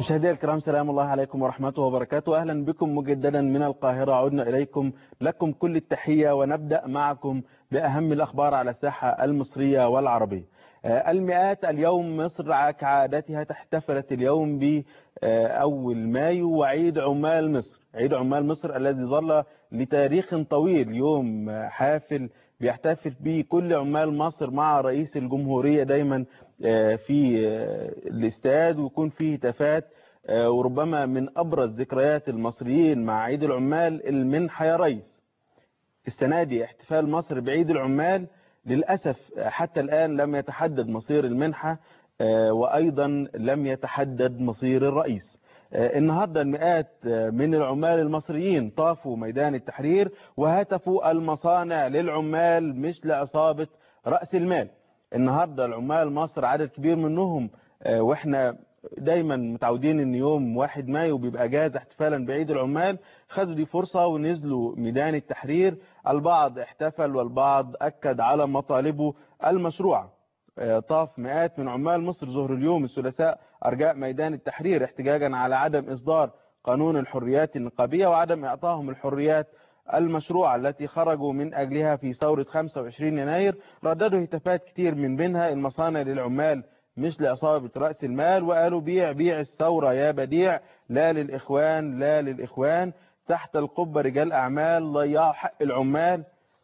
مشاهدينا الكرام سلام الله عليكم ورحمته وبركاته أهلا بكم مجددا من القاهرة عدنا إليكم لكم كل التحية ونبدأ معكم بأهم الأخبار على الساحة المصرية والعربية المئات اليوم مصر كعادتها تحتفلت اليوم بأول مايو وعيد عمال مصر عيد عمال مصر الذي ظل لتاريخ طويل يوم حافل بيحتفل به كل عمال مصر مع رئيس الجمهورية دايما في الاستاد ويكون فيه هتافات وربما من أبرز ذكريات المصريين مع عيد العمال المنحة يا ريس السنة دي احتفال مصر بعيد العمال للأسف حتى الآن لم يتحدد مصير المنحة وأيضا لم يتحدد مصير الرئيس النهاردة المئات من العمال المصريين طافوا ميدان التحرير وهتفوا المصانع للعمال مش لعصابة رأس المال النهاردة العمال مصر عدد كبير منهم واحنا دايما متعودين ان يوم واحد مايو بيبقى جاهز احتفالا بعيد العمال خدوا دي فرصة ونزلوا ميدان التحرير البعض احتفل والبعض اكد على مطالبه المشروعة طاف مئات من عمال مصر ظهر اليوم الثلاثاء ارجاء ميدان التحرير احتجاجا على عدم اصدار قانون الحريات النقابية وعدم اعطائهم الحريات المشروعة التي خرجوا من أجلها في ثورة 25 يناير رددوا هتافات كتير من بينها المصانع للعمال مش لعصابة رأس المال وقالوا بيع بيع الثورة يا بديع لا للإخوان لا للإخوان تحت القبة رجال أعمال ضيعوا حق العمال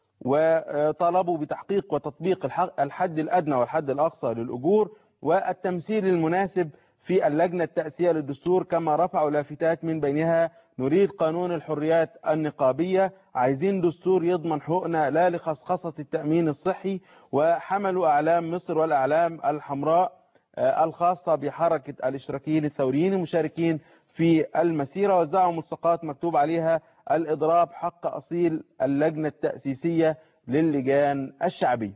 وطلبوا بتحقيق وتطبيق الحد الأدنى والحد الأقصى للأجور والتمثيل المناسب في اللجنة التأسية للدستور كما رفعوا لافتات من بينها نريد قانون الحريات النقابية عايزين دستور يضمن حقوقنا لا لخصخصة التأمين الصحي وحملوا أعلام مصر والأعلام الحمراء الخاصة بحركة الاشتراكيين الثوريين المشاركين في المسيرة وزعوا ملصقات مكتوب عليها الإضراب حق أصيل اللجنة التأسيسية للجان الشعبية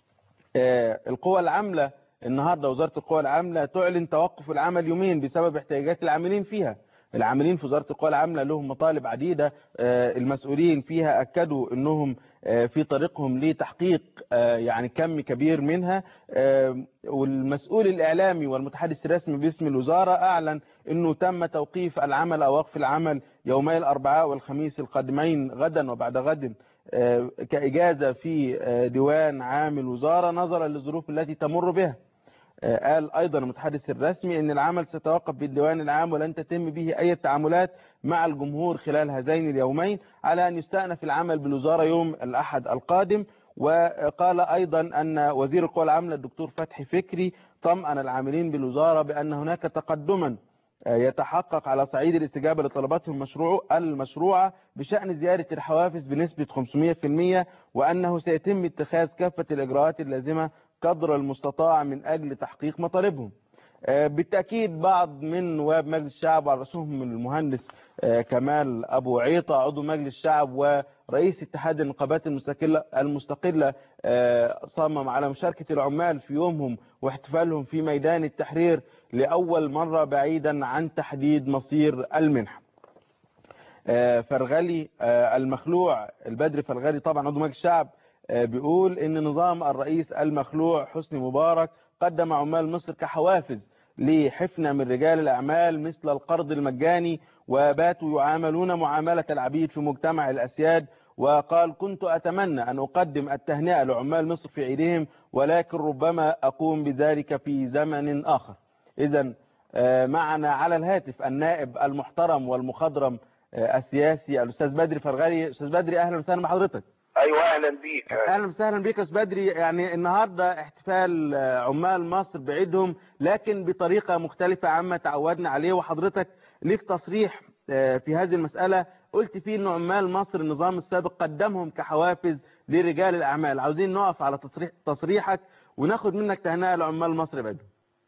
القوى العاملة النهاردة وزارة القوى العاملة تعلن توقف العمل يومين بسبب احتياجات العاملين فيها العاملين في وزارة القوى العاملة لهم مطالب عديدة المسؤولين فيها أكدوا أنهم في طريقهم لتحقيق يعني كم كبير منها والمسؤول الإعلامي والمتحدث الرسمي باسم الوزارة أعلن أنه تم توقيف العمل أو وقف العمل يومي الأربعاء والخميس القادمين غدا وبعد غد كإجازة في ديوان عام الوزارة نظرا للظروف التي تمر بها قال أيضا المتحدث الرسمي أن العمل سيتوقف بالديوان العام ولن تتم به أي تعاملات مع الجمهور خلال هذين اليومين على أن يستأنف العمل بالوزارة يوم الأحد القادم وقال أيضا أن وزير القوى العاملة الدكتور فتحي فكري طمأن العاملين بالوزارة بأن هناك تقدما يتحقق على صعيد الاستجابة لطلباتهم المشروع المشروعة بشأن زيادة الحوافز بنسبة 500% وأنه سيتم اتخاذ كافة الإجراءات اللازمة قدر المستطاع من أجل تحقيق مطالبهم بالتأكيد بعض من نواب مجلس الشعب على رأسهم المهندس كمال أبو عيطة عضو مجلس الشعب ورئيس اتحاد النقابات المستقلة المستقلة صمم على مشاركة العمال في يومهم واحتفالهم في ميدان التحرير لأول مرة بعيدا عن تحديد مصير المنحة فرغلي المخلوع البدر فرغلي طبعا عضو مجلس الشعب بيقول ان نظام الرئيس المخلوع حسني مبارك قدم عمال مصر كحوافز لحفنة من رجال الأعمال مثل القرض المجاني وباتوا يعاملون معاملة العبيد في مجتمع الأسياد وقال كنت أتمنى أن أقدم التهنئة لعمال مصر في عيدهم ولكن ربما أقوم بذلك في زمن آخر إذا معنا على الهاتف النائب المحترم والمخضرم السياسي الأستاذ بدري فرغلي أستاذ بدري أهلا وسهلا بحضرتك ايوه اهلا بيك اهلا وسهلا بيك يا استاذ بدري يعني النهارده احتفال عمال مصر بعيدهم لكن بطريقه مختلفه عما تعودنا عليه وحضرتك ليك تصريح في هذه المساله قلت فيه ان عمال مصر النظام السابق قدمهم كحوافز لرجال الاعمال عاوزين نقف على تصريح تصريحك وناخد منك تهنئه لعمال مصر بعيدهم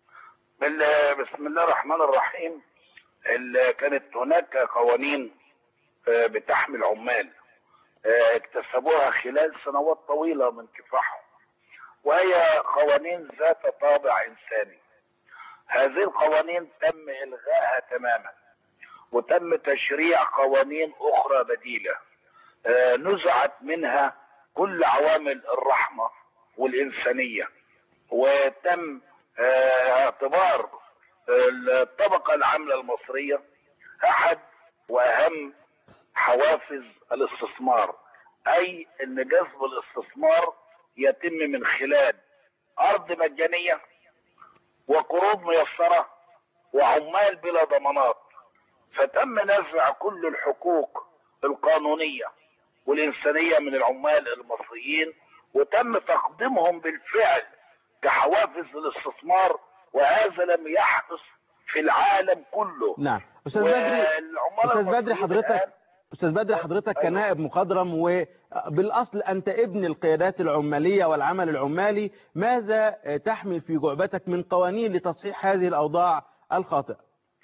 بسم الله الرحمن الرحيم كانت هناك قوانين بتحمي العمال اكتسبوها خلال سنوات طويلة من كفاحهم وهي قوانين ذات طابع إنساني هذه القوانين تم إلغائها تماما وتم تشريع قوانين أخرى بديلة نزعت منها كل عوامل الرحمة والإنسانية وتم اعتبار الطبقة العاملة المصرية أحد وأهم حوافز الاستثمار أي أن جذب الاستثمار يتم من خلال أرض مجانية وقروض ميسرة وعمال بلا ضمانات فتم نزع كل الحقوق القانونية والإنسانية من العمال المصريين وتم تقديمهم بالفعل كحوافز للاستثمار وهذا لم يحدث في العالم كله نعم أستاذ بدري والعمال أستاذ بدري المصريين حضرتك الآن أستاذ بدري حضرتك أيوة. كنائب مخضرم وبالأصل أنت ابن القيادات العمالية والعمل العمالي ماذا تحمل في جعبتك من قوانين لتصحيح هذه الأوضاع الخاطئة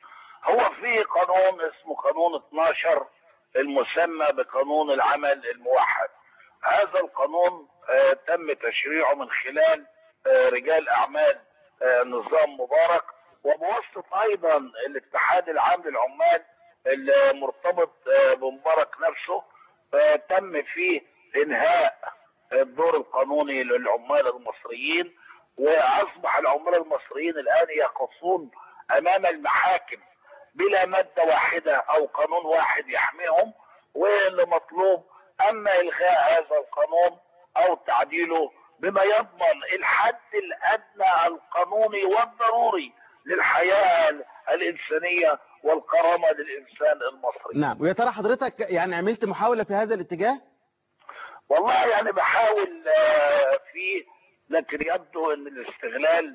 هو في قانون اسمه قانون 12 المسمى بقانون العمل الموحد هذا القانون آه، تم تشريعه من خلال آه، رجال اعمال آه، نظام مبارك وبواسطه ايضا الاتحاد العام للعمال المرتبط آه، بمبارك نفسه آه، تم فيه انهاء الدور القانوني للعمال المصريين واصبح العمال المصريين الان يقفون امام المحاكم بلا ماده واحده او قانون واحد يحميهم واللي مطلوب اما الغاء هذا القانون او تعديله بما يضمن الحد الادنى القانوني والضروري للحياه الانسانيه والكرامه للانسان المصري. نعم ويا ترى حضرتك يعني عملت محاولة في هذا الاتجاه والله يعني بحاول آه، فيه لكن يبدو ان الاستغلال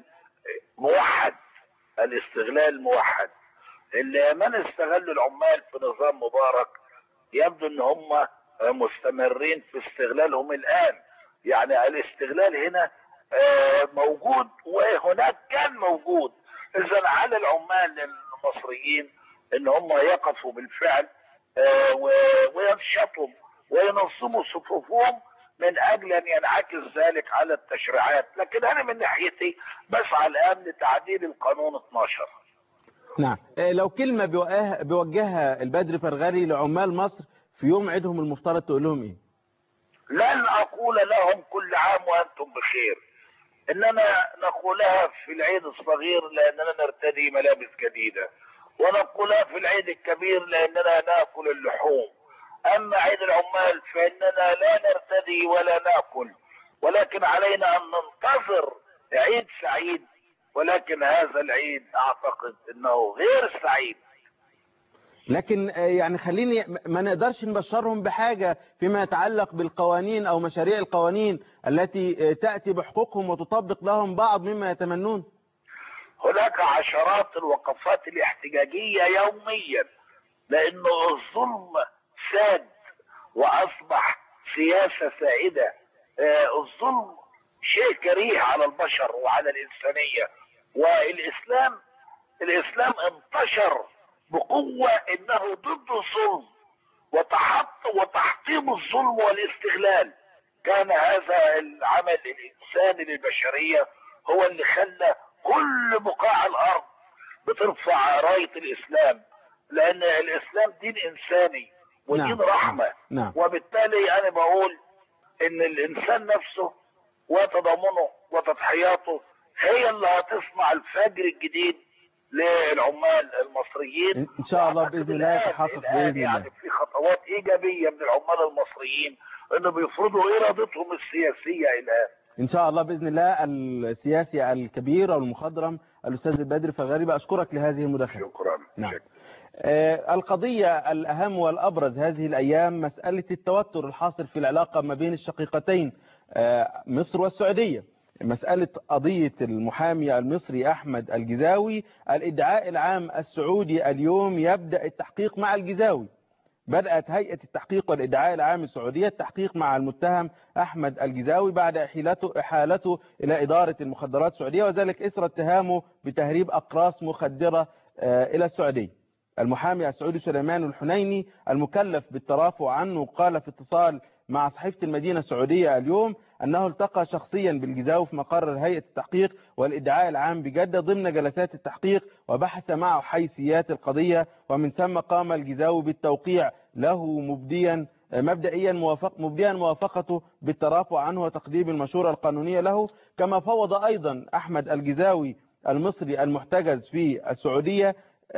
موحد الاستغلال موحد اللي من استغلوا العمال في نظام مبارك يبدو ان هم مستمرين في استغلالهم الان يعني الاستغلال هنا آه، موجود وهناك كان موجود اذا على العمال المصريين ان هم يقفوا بالفعل آه، و- وينشطوا وينظموا صفوفهم من اجل ان ينعكس ذلك على التشريعات لكن انا من ناحيتي بسعى الان لتعديل القانون 12 نعم آه، لو كلمة بيوجه- بيوجهها البدر فرغلي لعمال مصر في يوم عيدهم المفترض تقول لهم ايه لن اقول لهم كل عام وانتم بخير انما نقولها في العيد الصغير لاننا نرتدي ملابس جديده ونقولها في العيد الكبير لاننا ناكل اللحوم اما عيد العمال فاننا لا نرتدي ولا ناكل ولكن علينا ان ننتظر عيد سعيد ولكن هذا العيد اعتقد انه غير سعيد لكن آه، يعني خليني ما نقدرش نبشرهم بحاجة فيما يتعلق بالقوانين أو مشاريع القوانين التي آه، تأتي بحقوقهم وتطبق لهم بعض مما يتمنون هناك عشرات الوقفات الاحتجاجية يوميا لأنه الظلم ساد وأصبح سياسة سائدة آه، الظلم شيء كريه على البشر وعلى الإنسانية والإسلام الإسلام انتشر بقوة إنه ضد الظلم وتحط وتحطيم الظلم والاستغلال كان هذا العمل الإنساني للبشرية هو اللي خلى كل بقاع الأرض بترفع راية الإسلام لأن الإسلام دين إنساني ودين نعم. رحمة نعم. وبالتالي أنا بقول إن الإنسان نفسه وتضامنه وتضحياته هي اللي هتصنع الفجر الجديد للعمال المصريين إن شاء الله وأعتقد بإذن الله الآن- يتحقق الآن بإذن الله. يعني في خطوات إيجابية من العمال المصريين إنه بيفرضوا إرادتهم السياسية الآن إن شاء الله بإذن الله السياسي الكبير والمخضرم الأستاذ البدر فغالي بأشكرك لهذه المداخلة شكرا نعم. شكرا. آه، القضية الأهم والأبرز هذه الأيام مسألة التوتر الحاصل في العلاقة ما بين الشقيقتين آه، مصر والسعودية مسألة قضية المحامي المصري أحمد الجزاوي الإدعاء العام السعودي اليوم يبدأ التحقيق مع الجزاوي بدأت هيئة التحقيق والإدعاء العام السعودية التحقيق مع المتهم أحمد الجزاوي بعد إحالته, إحالته إلى إدارة المخدرات السعودية وذلك إثر اتهامه بتهريب أقراص مخدرة آه، إلى السعودية المحامي السعودي سليمان الحنيني المكلف بالترافع عنه قال في اتصال مع صحيفة المدينة السعودية اليوم أنه التقى شخصيا بالجزاوي في مقر هيئة التحقيق والإدعاء العام بجدة ضمن جلسات التحقيق وبحث معه حيثيات القضية ومن ثم قام الجزاوي بالتوقيع له مبديا مبدئيا موافق مبدئيا موافقته بالترافع عنه وتقديم المشورة القانونية له كما فوض أيضا أحمد الجزاوي المصري المحتجز في السعودية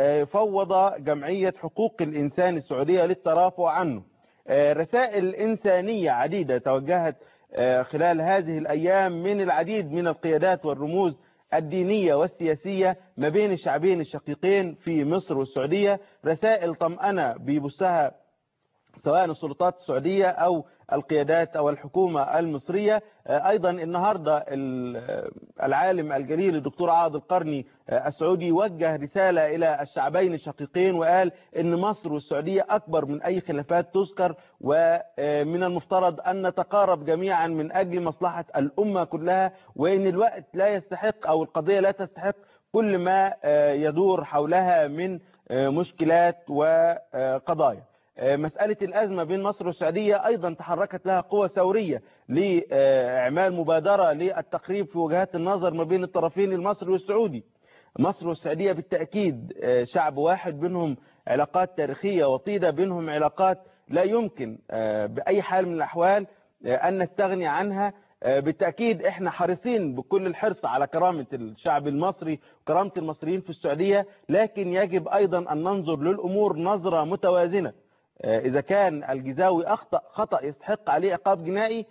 فوض جمعية حقوق الإنسان السعودية للترافع عنه رسائل إنسانية عديدة توجهت خلال هذه الأيام من العديد من القيادات والرموز الدينية والسياسية ما بين الشعبين الشقيقين في مصر والسعودية رسائل طمأنة بيبثها سواء السلطات السعودية أو القيادات أو الحكومة المصرية أيضا النهاردة العالم الجليل الدكتور عاض القرني السعودي وجه رسالة إلى الشعبين الشقيقين وقال إن مصر والسعودية أكبر من أي خلافات تذكر ومن المفترض أن نتقارب جميعا من أجل مصلحة الأمة كلها وإن الوقت لا يستحق أو القضية لا تستحق كل ما يدور حولها من مشكلات وقضايا مسألة الأزمة بين مصر والسعودية أيضا تحركت لها قوة ثورية لإعمال مبادرة للتقريب في وجهات النظر ما بين الطرفين المصري والسعودي مصر والسعودية بالتأكيد شعب واحد بينهم علاقات تاريخية وطيدة بينهم علاقات لا يمكن بأي حال من الأحوال أن نستغني عنها بالتأكيد احنا حريصين بكل الحرص على كرامة الشعب المصري وكرامة المصريين في السعودية لكن يجب أيضا أن ننظر للأمور نظرة متوازنة إذا كان الجزاوي أخطأ خطأ يستحق عليه عقاب جنائي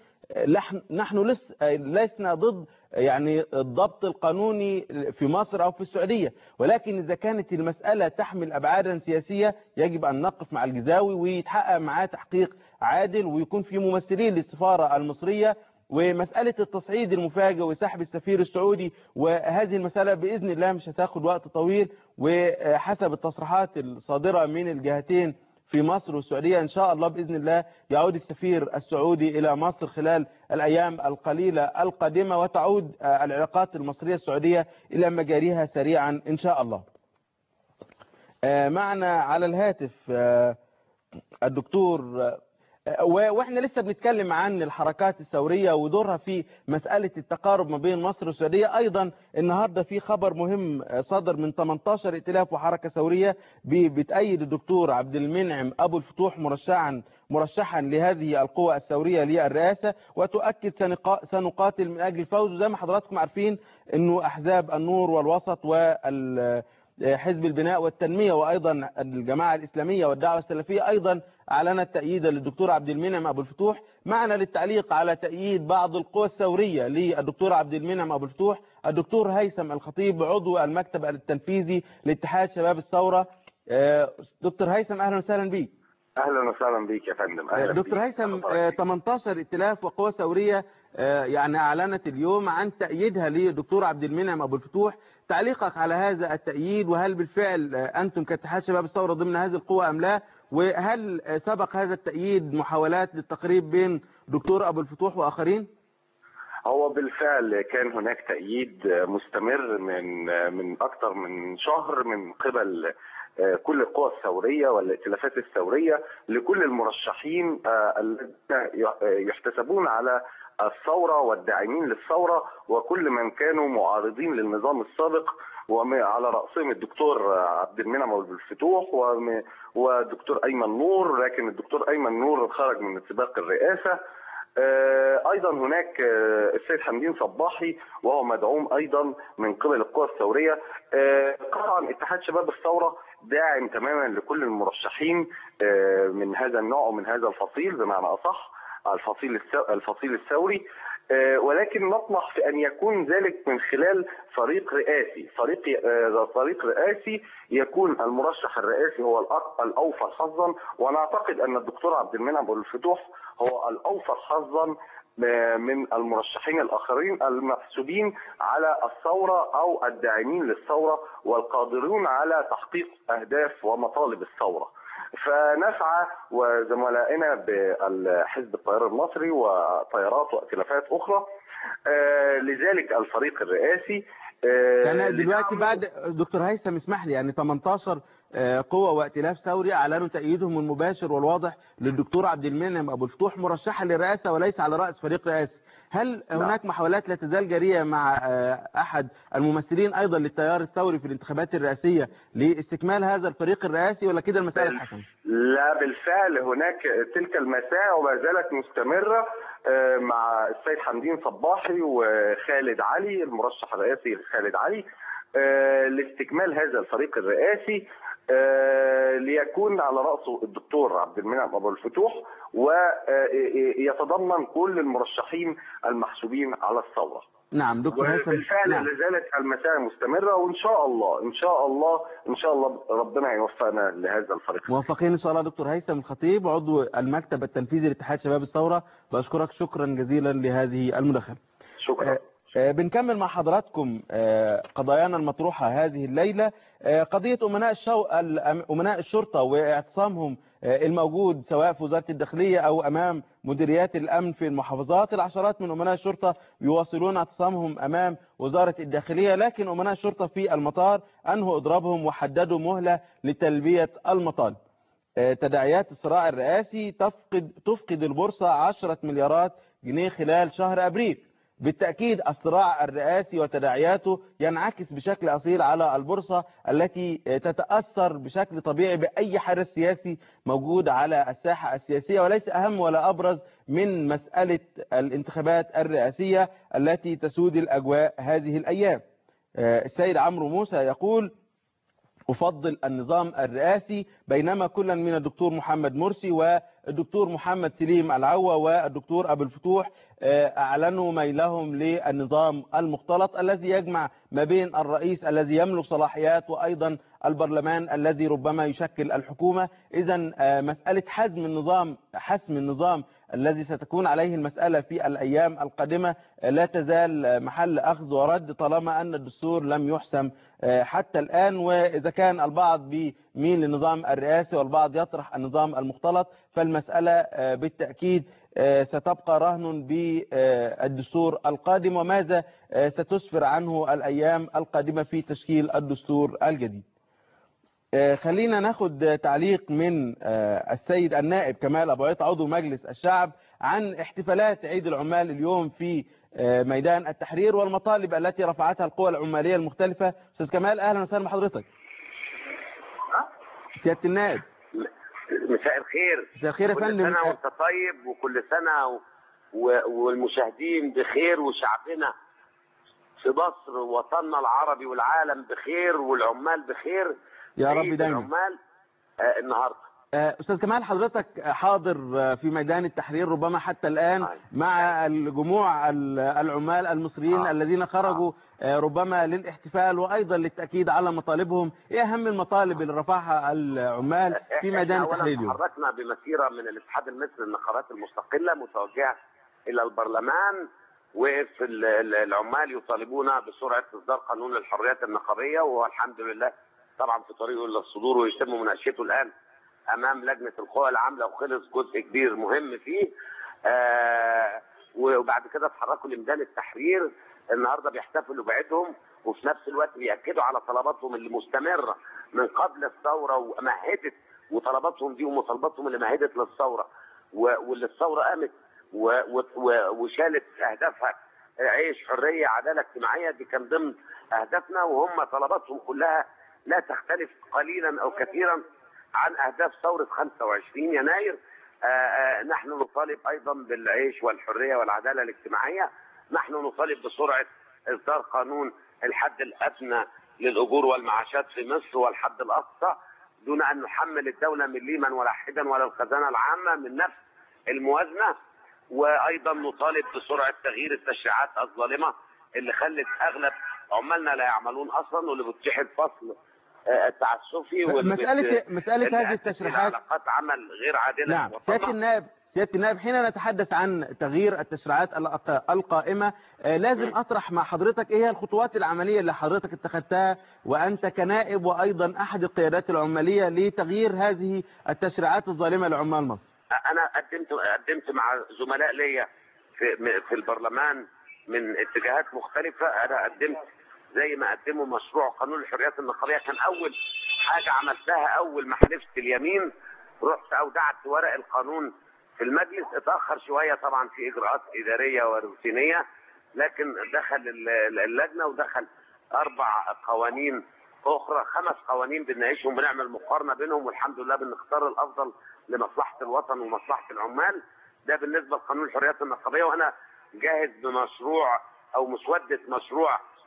نحن لسنا ضد يعني الضبط القانوني في مصر أو في السعودية ولكن إذا كانت المسألة تحمل أبعادا سياسية يجب أن نقف مع الجزاوي ويتحقق معاه تحقيق عادل ويكون في ممثلين للسفارة المصرية ومسألة التصعيد المفاجئ وسحب السفير السعودي وهذه المسألة بإذن الله مش هتاخد وقت طويل وحسب التصريحات الصادرة من الجهتين في مصر والسعودية إن شاء الله بإذن الله يعود السفير السعودي إلى مصر خلال الأيام القليلة القادمة وتعود العلاقات المصرية السعودية إلى مجاريها سريعا إن شاء الله معنا على الهاتف الدكتور واحنا لسه بنتكلم عن الحركات الثوريه ودورها في مساله التقارب ما بين مصر والسعوديه ايضا النهارده في خبر مهم صدر من 18 ائتلاف وحركه ثوريه بتأيد الدكتور عبد المنعم ابو الفتوح مرشحا مرشحا لهذه القوى الثوريه للرئاسه وتؤكد سنقاتل من اجل الفوز وزي ما حضراتكم عارفين انه احزاب النور والوسط وال حزب البناء والتنمية وأيضا الجماعة الإسلامية والدعوة السلفية أيضا أعلنت تأييدا للدكتور عبد المنعم أبو الفتوح معنا للتعليق على تأييد بعض القوى الثورية للدكتور عبد المنعم أبو الفتوح الدكتور هيثم الخطيب عضو المكتب التنفيذي لاتحاد شباب الثورة دكتور هيثم أهلا وسهلا بك اهلا وسهلا بك يا فندم أهلا دكتور هيثم 18 ائتلاف وقوى ثوريه يعني اعلنت اليوم عن تأييدها للدكتور عبد المنعم ابو الفتوح تعليقك على هذا التأييد وهل بالفعل انتم كاتحاد شباب الثوره ضمن هذه القوى ام لا وهل سبق هذا التأييد محاولات للتقريب بين دكتور ابو الفتوح واخرين هو بالفعل كان هناك تأييد مستمر من من اكثر من شهر من قبل كل القوى الثورية والائتلافات الثورية لكل المرشحين الذين يحتسبون على الثورة والداعمين للثورة وكل من كانوا معارضين للنظام السابق وعلى رأسهم الدكتور عبد المنعم أبو الفتوح ودكتور أيمن نور لكن الدكتور أيمن نور خرج من سباق الرئاسة ايضا هناك السيد حمدين صباحي وهو مدعوم ايضا من قبل القوى الثوريه طبعا اتحاد شباب الثوره داعم تماما لكل المرشحين من هذا النوع ومن هذا الفصيل بمعنى اصح الفصيل الفصيل الثوري ولكن نطمح في ان يكون ذلك من خلال فريق رئاسي، فريق فريق رئاسي يكون المرشح الرئاسي هو الاوفر حظا ونعتقد ان الدكتور عبد المنعم ابو الفتوح هو الاوفر حظا من المرشحين الاخرين المحسوبين على الثوره او الداعمين للثوره والقادرون على تحقيق اهداف ومطالب الثوره. فنسعى وزملائنا بحزب الطيار المصري وطيارات وائتلافات اخرى لذلك الفريق الرئاسي يعني دلوقتي بعد دكتور هيثم اسمح لي يعني 18 قوة وائتلاف ثوري اعلنوا تأييدهم المباشر والواضح للدكتور عبد المنعم ابو الفتوح مرشحا للرئاسة وليس على رأس فريق رئاسي هل هناك محاولات لا تزال جارية مع احد الممثلين ايضا للتيار الثوري في الانتخابات الرئاسية لاستكمال هذا الفريق الرئاسي ولا كده المسألة اتحسمت؟ لا بالفعل هناك تلك المساعي وما زالت مستمرة مع السيد حمدين صباحي وخالد علي المرشح الرئاسي خالد علي آه، لاستكمال هذا الفريق الرئاسي آه، ليكون على رأسه الدكتور عبد المنعم أبو الفتوح ويتضمن كل المرشحين المحسوبين على الثورة نعم دكتور هيثم وبالفعل نعم. لا زالت المساعي مستمرة وإن شاء الله إن شاء الله إن شاء الله ربنا يوفقنا لهذا الفريق موفقين ان شاء الله دكتور هيثم الخطيب عضو المكتب التنفيذي لاتحاد شباب الثوره بشكرك شكرا جزيلا لهذه المداخله شكرا آه، آه، بنكمل مع حضراتكم آه، قضايانا المطروحة هذه الليلة آه، قضية أمناء, الشو... الأم- أمناء الشرطة واعتصامهم آه، الموجود سواء في وزارة الداخلية أو أمام مديريات الأمن في المحافظات العشرات من أمناء الشرطة يواصلون اعتصامهم أمام وزارة الداخلية لكن أمناء الشرطة في المطار أنهوا إضرابهم وحددوا مهلة لتلبية المطالب آه، تداعيات الصراع الرئاسي تفقد تفقد البورصة 10 مليارات جنيه خلال شهر أبريل بالتأكيد الصراع الرئاسي وتداعياته ينعكس بشكل أصيل على البورصة التي تتأثر بشكل طبيعي بأي حدث سياسي موجود على الساحة السياسية وليس أهم ولا أبرز من مسألة الانتخابات الرئاسية التي تسود الأجواء هذه الأيام آه، السيد عمرو موسى يقول أفضل النظام الرئاسي بينما كلا من الدكتور محمد مرسي والدكتور محمد سليم العوة والدكتور أبو الفتوح آه، أعلنوا ميلهم للنظام المختلط الذي يجمع ما بين الرئيس الذي يملك صلاحيات وأيضا البرلمان الذي ربما يشكل الحكومة إذا مسألة حزم النظام حسم النظام الذي ستكون عليه المسألة في الأيام القادمة آه، لا تزال محل أخذ ورد طالما أن الدستور لم يحسم آه، حتى الآن وإذا كان البعض بيميل للنظام الرئاسي والبعض يطرح النظام المختلط فالمسألة آه، بالتأكيد آه، ستبقى رهن بالدستور القادم وماذا آه، ستسفر عنه الأيام القادمة في تشكيل الدستور الجديد آه، خلينا ناخد تعليق من آه، السيد النائب كمال أبو عيط عضو مجلس الشعب عن احتفالات عيد العمال اليوم في آه، ميدان التحرير والمطالب التي رفعتها القوى العمالية المختلفة أستاذ كمال أهلا وسهلا بحضرتك سيادة النائب مساء الخير مساء الخير يا كل فندم سنة وانت طيب وكل سنة و... و... والمشاهدين بخير وشعبنا في مصر ووطننا العربي والعالم بخير والعمال بخير يا رب عيد دايما العمال آه النهارده آه، أستاذ كمال حضرتك حاضر آه، في ميدان التحرير ربما حتى الآن أيوة. مع الجموع ال- العمال المصريين آه. الذين خرجوا آه، ربما للاحتفال وأيضا للتأكيد على مطالبهم إيه أهم المطالب اللي رفعها العمال في إحنا ميدان أولاً التحرير اليوم تحركنا بمسيرة من الاتحاد المصري للنقابات المستقلة متوجهة إلى البرلمان وقف ال- ال- العمال يطالبون بسرعة إصدار قانون الحريات النقابية وهو الحمد لله طبعا في طريقه للصدور ويتم مناقشته الآن أمام لجنة القوى العاملة وخلص جزء كبير مهم فيه آه وبعد كده اتحركوا لميدان التحرير النهارده بيحتفلوا بعيدهم وفي نفس الوقت بيأكدوا على طلباتهم اللي مستمرة من قبل الثورة ومهدت وطلباتهم دي ومطالباتهم اللي مهدت للثورة و- واللي الثورة قامت و- و- و- وشالت أهدافها عيش حرية عدالة اجتماعية دي كان ضمن أهدافنا وهم طلباتهم كلها لا تختلف قليلا أو كثيرا عن أهداف ثورة 25 يناير آه، آه، نحن نطالب أيضا بالعيش والحرية والعدالة الاجتماعية نحن نطالب بسرعة إصدار قانون الحد الأدنى للأجور والمعاشات في مصر والحد الأقصى دون أن نحمل الدولة مليما ولا حدا ولا الخزانة العامة من نفس الموازنة وأيضا نطالب بسرعة تغيير التشريعات الظالمة اللي خلت أغلب عمالنا لا يعملون أصلا واللي بتتيح الفصل آه، التعسفي واللي مسألة بت- مسألة اللي هذه أدت إلى التشريحات علاقات عمل غير عادلة نعم في سيادة وطننا. النائب سيادة النائب حين نتحدث عن تغيير التشريعات الأق- القائمة آه، لازم أطرح مع حضرتك إيه هي الخطوات العملية اللي حضرتك اتخذتها وأنت كنائب وأيضا أحد القيادات العمالية لتغيير هذه التشريعات الظالمة لعمال مصر انا قدمت قدمت مع زملاء ليا في في البرلمان من اتجاهات مختلفه انا قدمت زي ما قدموا مشروع قانون الحريات النقابيه كان اول حاجه عملتها اول ما حلفت اليمين رحت اودعت ورق القانون في المجلس اتاخر شويه طبعا في اجراءات اداريه وروتينيه لكن دخل ال- ال- اللجنه ودخل اربع قوانين اخرى خمس قوانين بنناقشهم بنعمل مقارنه بينهم والحمد لله بنختار الافضل لمصلحه الوطن ومصلحه العمال ده بالنسبه لقانون الحريات النقابيه وانا جاهز بمشروع او مسوده مشروع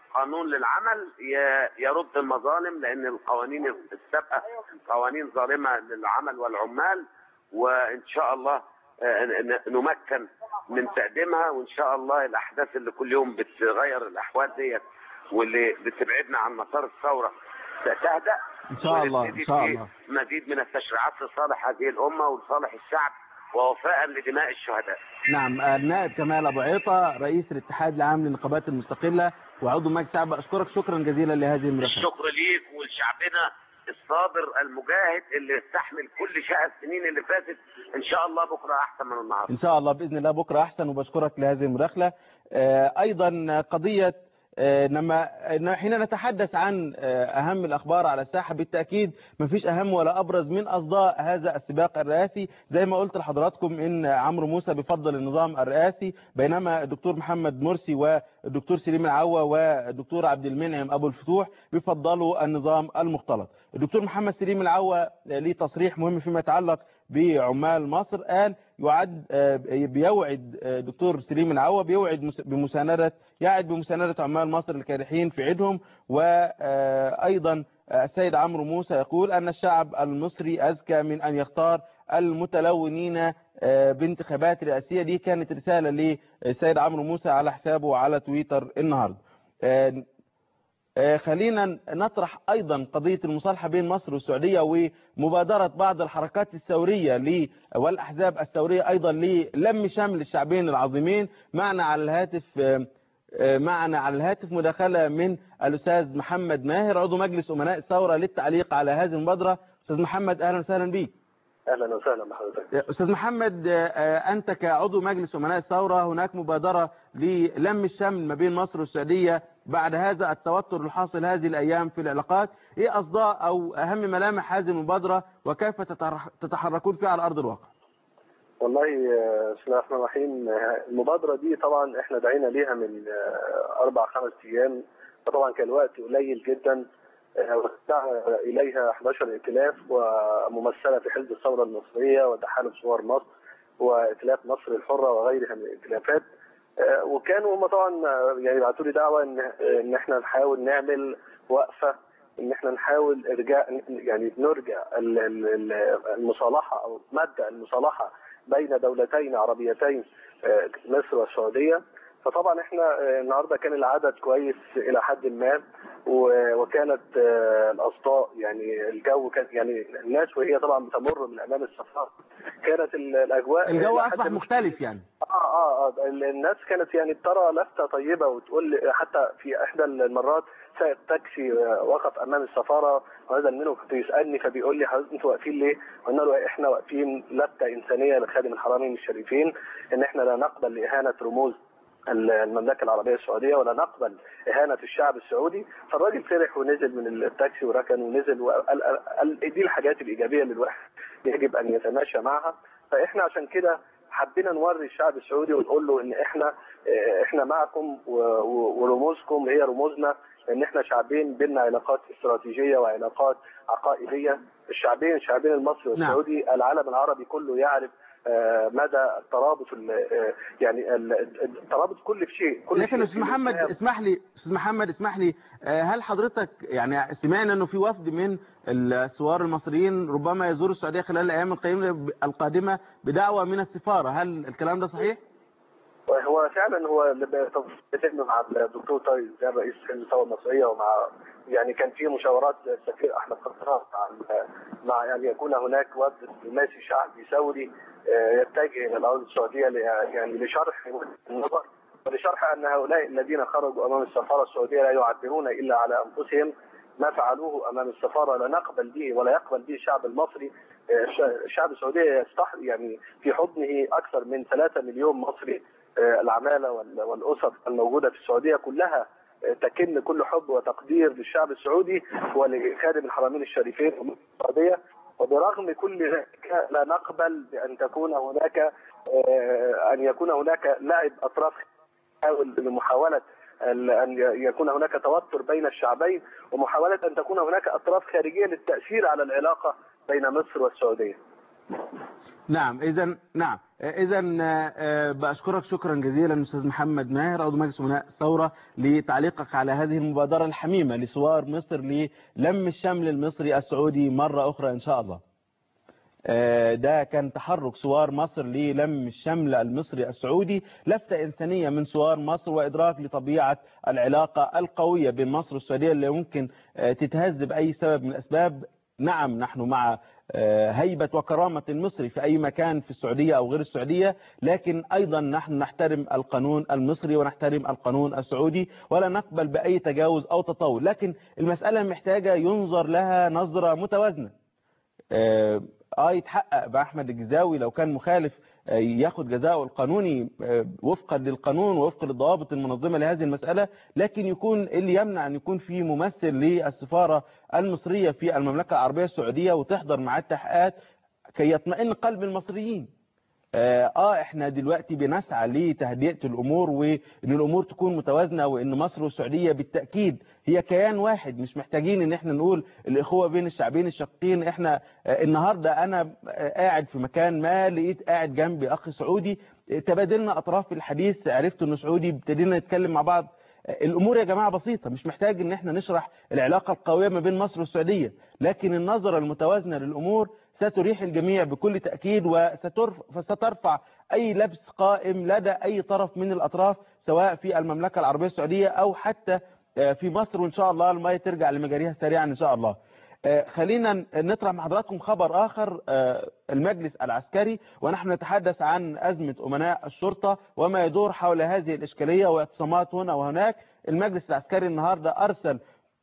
قانون للعمل ي- يرد المظالم لان القوانين السابقه قوانين ظالمه للعمل والعمال وان شاء الله آه، ن- نمكن من تقديمها وان شاء الله الاحداث اللي كل يوم بتغير الاحوال ديت واللي بتبعدنا عن مسار الثوره تهدأ إن شاء الله، ونبتدي إن شاء في الله. مزيد من التشريعات لصالح هذه الامه ولصالح الشعب ووفاء لدماء الشهداء نعم النائب كمال ابو عيطه رئيس الاتحاد العام للنقابات المستقله وعضو مجلس الشعب اشكرك شكرا جزيلا لهذه المداخله الشكر ليك ولشعبنا الصابر المجاهد اللي استحمل كل شقى السنين اللي فاتت ان شاء الله بكره احسن من النهارده ان شاء الله باذن الله بكره احسن وبشكرك لهذه المداخله آه، ايضا قضيه آه، لما إن حين نتحدث عن آه، اهم الاخبار على الساحه بالتاكيد ما فيش اهم ولا ابرز من اصداء هذا السباق الرئاسي زي ما قلت لحضراتكم ان عمرو موسى بيفضل النظام الرئاسي بينما الدكتور محمد مرسي والدكتور سليم العوا والدكتور عبد المنعم ابو الفتوح بيفضلوا النظام المختلط الدكتور محمد سليم العوا ليه تصريح مهم فيما يتعلق بعمال مصر قال يعد آه، بيوعد آه، دكتور سليم العوا بيوعد مس- بمساندة يعد بمساندة عمال مصر الكادحين في عيدهم وأيضا السيد عمرو موسى يقول أن الشعب المصري أذكى من أن يختار المتلونين آه، بانتخابات رئاسية دي كانت رسالة للسيد عمرو موسى على حسابه على تويتر النهاردة آه، آه، خلينا نطرح ايضا قضيه المصالحه بين مصر والسعوديه ومبادره بعض الحركات الثوريه ل- والاحزاب الثوريه ايضا للم شمل الشعبين العظيمين معنا على الهاتف آه، آه، معنا على الهاتف مداخله من الاستاذ محمد ماهر عضو مجلس امناء الثوره للتعليق على هذه المبادره استاذ محمد اهلا وسهلا بك اهلا وسهلا بحضرتك استاذ محمد آه، انت كعضو مجلس امناء الثوره هناك مبادره للم الشمل ما بين مصر والسعوديه بعد هذا التوتر الحاصل هذه الايام في العلاقات ايه اصداء او اهم ملامح هذه المبادره وكيف تتحر- تتحركون فيها على ارض الواقع والله آه، بسم الله الرحمن الرحيم آه، المبادره دي طبعا احنا دعينا ليها من آه، اربع خمس ايام فطبعا كان الوقت قليل جدا آه، ودعا اليها 11 ائتلاف وممثله في حزب الثوره المصريه وتحالف صور مصر وائتلاف مصر الحره وغيرها من الائتلافات آه، وكانوا هم طبعا آه، يعني بعتوا لي دعوه ان آه، ان احنا نحاول نعمل وقفه ان احنا نحاول ارجاع يعني نرجع ال- ال- ال- المصالحه او مبدا المصالحه بين دولتين عربيتين آه، مصر والسعوديه فطبعا احنا آه، النهارده كان العدد كويس الى حد ما و- وكانت آه، الاصداء يعني الجو كان يعني الناس وهي طبعا بتمر من امام السفاره كانت ال- الاجواء الجو إلى حد اصبح ما- مختلف يعني اه اه اه الناس كانت يعني ترى لفته طيبه وتقول حتى في احدى المرات سائق تاكسي آه، وقف امام السفاره ونزل منه كنت يسالني فبيقول لي حضرتك انتوا واقفين ليه؟ قلنا له احنا واقفين لفته انسانيه لخادم الحرمين الشريفين ان احنا لا نقبل لاهانه رموز المملكه العربيه السعوديه ولا نقبل اهانه الشعب السعودي فالراجل فرح ونزل من التاكسي وركن ونزل وقال قال دي الحاجات الايجابيه اللي الواحد يجب ان يتماشى معها فاحنا عشان كده حبينا نوري الشعب السعودي ونقول له ان احنا اه، احنا معكم و- و- ورموزكم هي رموزنا ان احنا شعبين بيننا علاقات استراتيجيه وعلاقات عقائديه الشعبين الشعبين المصري نعم. والسعودي العالم العربي كله يعرف آه، مدى الترابط ال- آه، يعني ال- الترابط كل في شيء كل لكن شيء استاذ في محمد الإسلام. اسمح لي استاذ محمد اسمح لي آه، هل حضرتك يعني سمعنا انه في وفد من الثوار المصريين ربما يزور السعوديه خلال الايام القيمة- القادمه بدعوه من السفاره هل الكلام ده صحيح؟ هو فعلا هو اللي بيتم مع الدكتور طارق زياد رئيس حزب الثوره المصريه ومع يعني كان في مشاورات السفير احمد قطران مع مع ان يكون هناك وفد دبلوماسي شعبي ثوري آه، يتجه الى الارض السعوديه ل- يعني لشرح وجهة النظر ولشرح ان هؤلاء الذين خرجوا امام السفاره السعوديه لا يعبرون الا على انفسهم ما فعلوه امام السفاره لا نقبل به ولا يقبل به الشعب المصري آه، الش- الشعب السعودي يستح يعني في حضنه اكثر من 3 مليون مصري آه، العماله وال- والاسر الموجوده في السعوديه كلها آه، تكن كل حب وتقدير للشعب السعودي ولخادم الحرمين الشريفين في السعوديه وبرغم كل ذلك لا نقبل بان تكون هناك آه، ان يكون هناك لعب اطراف تحاول بمحاوله ال- ان يكون هناك توتر بين الشعبين ومحاوله ان تكون هناك اطراف خارجيه للتاثير على العلاقه بين مصر والسعوديه. نعم اذا نعم اذا باشكرك شكرا جزيلا استاذ محمد ماهر عضو مجلس امناء الثوره لتعليقك على هذه المبادره الحميمه لثوار مصر للم الشمل المصري السعودي مره اخرى ان شاء الله آه، ده كان تحرك ثوار مصر للم الشمل المصري السعودي لفتة إنسانية من ثوار مصر وإدراك لطبيعة العلاقة القوية بين مصر والسعودية اللي ممكن آه، تتهز بأي سبب من الأسباب نعم نحن مع آه، هيبة وكرامة المصري في أي مكان في السعودية أو غير السعودية لكن أيضا نحن نحترم القانون المصري ونحترم القانون السعودي ولا نقبل بأي تجاوز أو تطاول لكن المسألة محتاجة ينظر لها نظرة متوازنة آه آه يتحقق بأحمد الجزاوي لو كان مخالف آه ياخد جزاءه القانوني آه وفقا للقانون ووفقا للضوابط المنظمة لهذه المسألة لكن يكون اللي يمنع أن يكون في ممثل للسفارة المصرية في المملكة العربية السعودية وتحضر مع التحقيقات كي يطمئن قلب المصريين اه آه، احنا دلوقتي بنسعى لتهدئة الامور وان الامور تكون متوازنة وان مصر والسعودية بالتأكيد هي كيان واحد مش محتاجين ان احنا نقول الاخوة بين الشعبين الشقيقين احنا آه، النهاردة انا آه، قاعد في مكان ما لقيت قاعد جنبي اخ سعودي آه، تبادلنا اطراف الحديث عرفت انه سعودي ابتدينا نتكلم مع بعض الامور يا جماعه بسيطه مش محتاج ان احنا نشرح العلاقه القويه ما بين مصر والسعوديه لكن النظره المتوازنه للامور ستريح الجميع بكل تاكيد وسترفع اي لبس قائم لدى اي طرف من الاطراف سواء في المملكه العربيه السعوديه او حتى في مصر وان شاء الله الميه ترجع لمجاريها سريعا ان شاء الله خلينا نطرح مع حضراتكم خبر آخر المجلس العسكري ونحن نتحدث عن أزمة أمناء الشرطة وما يدور حول هذه الإشكالية واعتصامات هنا وهناك المجلس العسكري النهاردة أرسل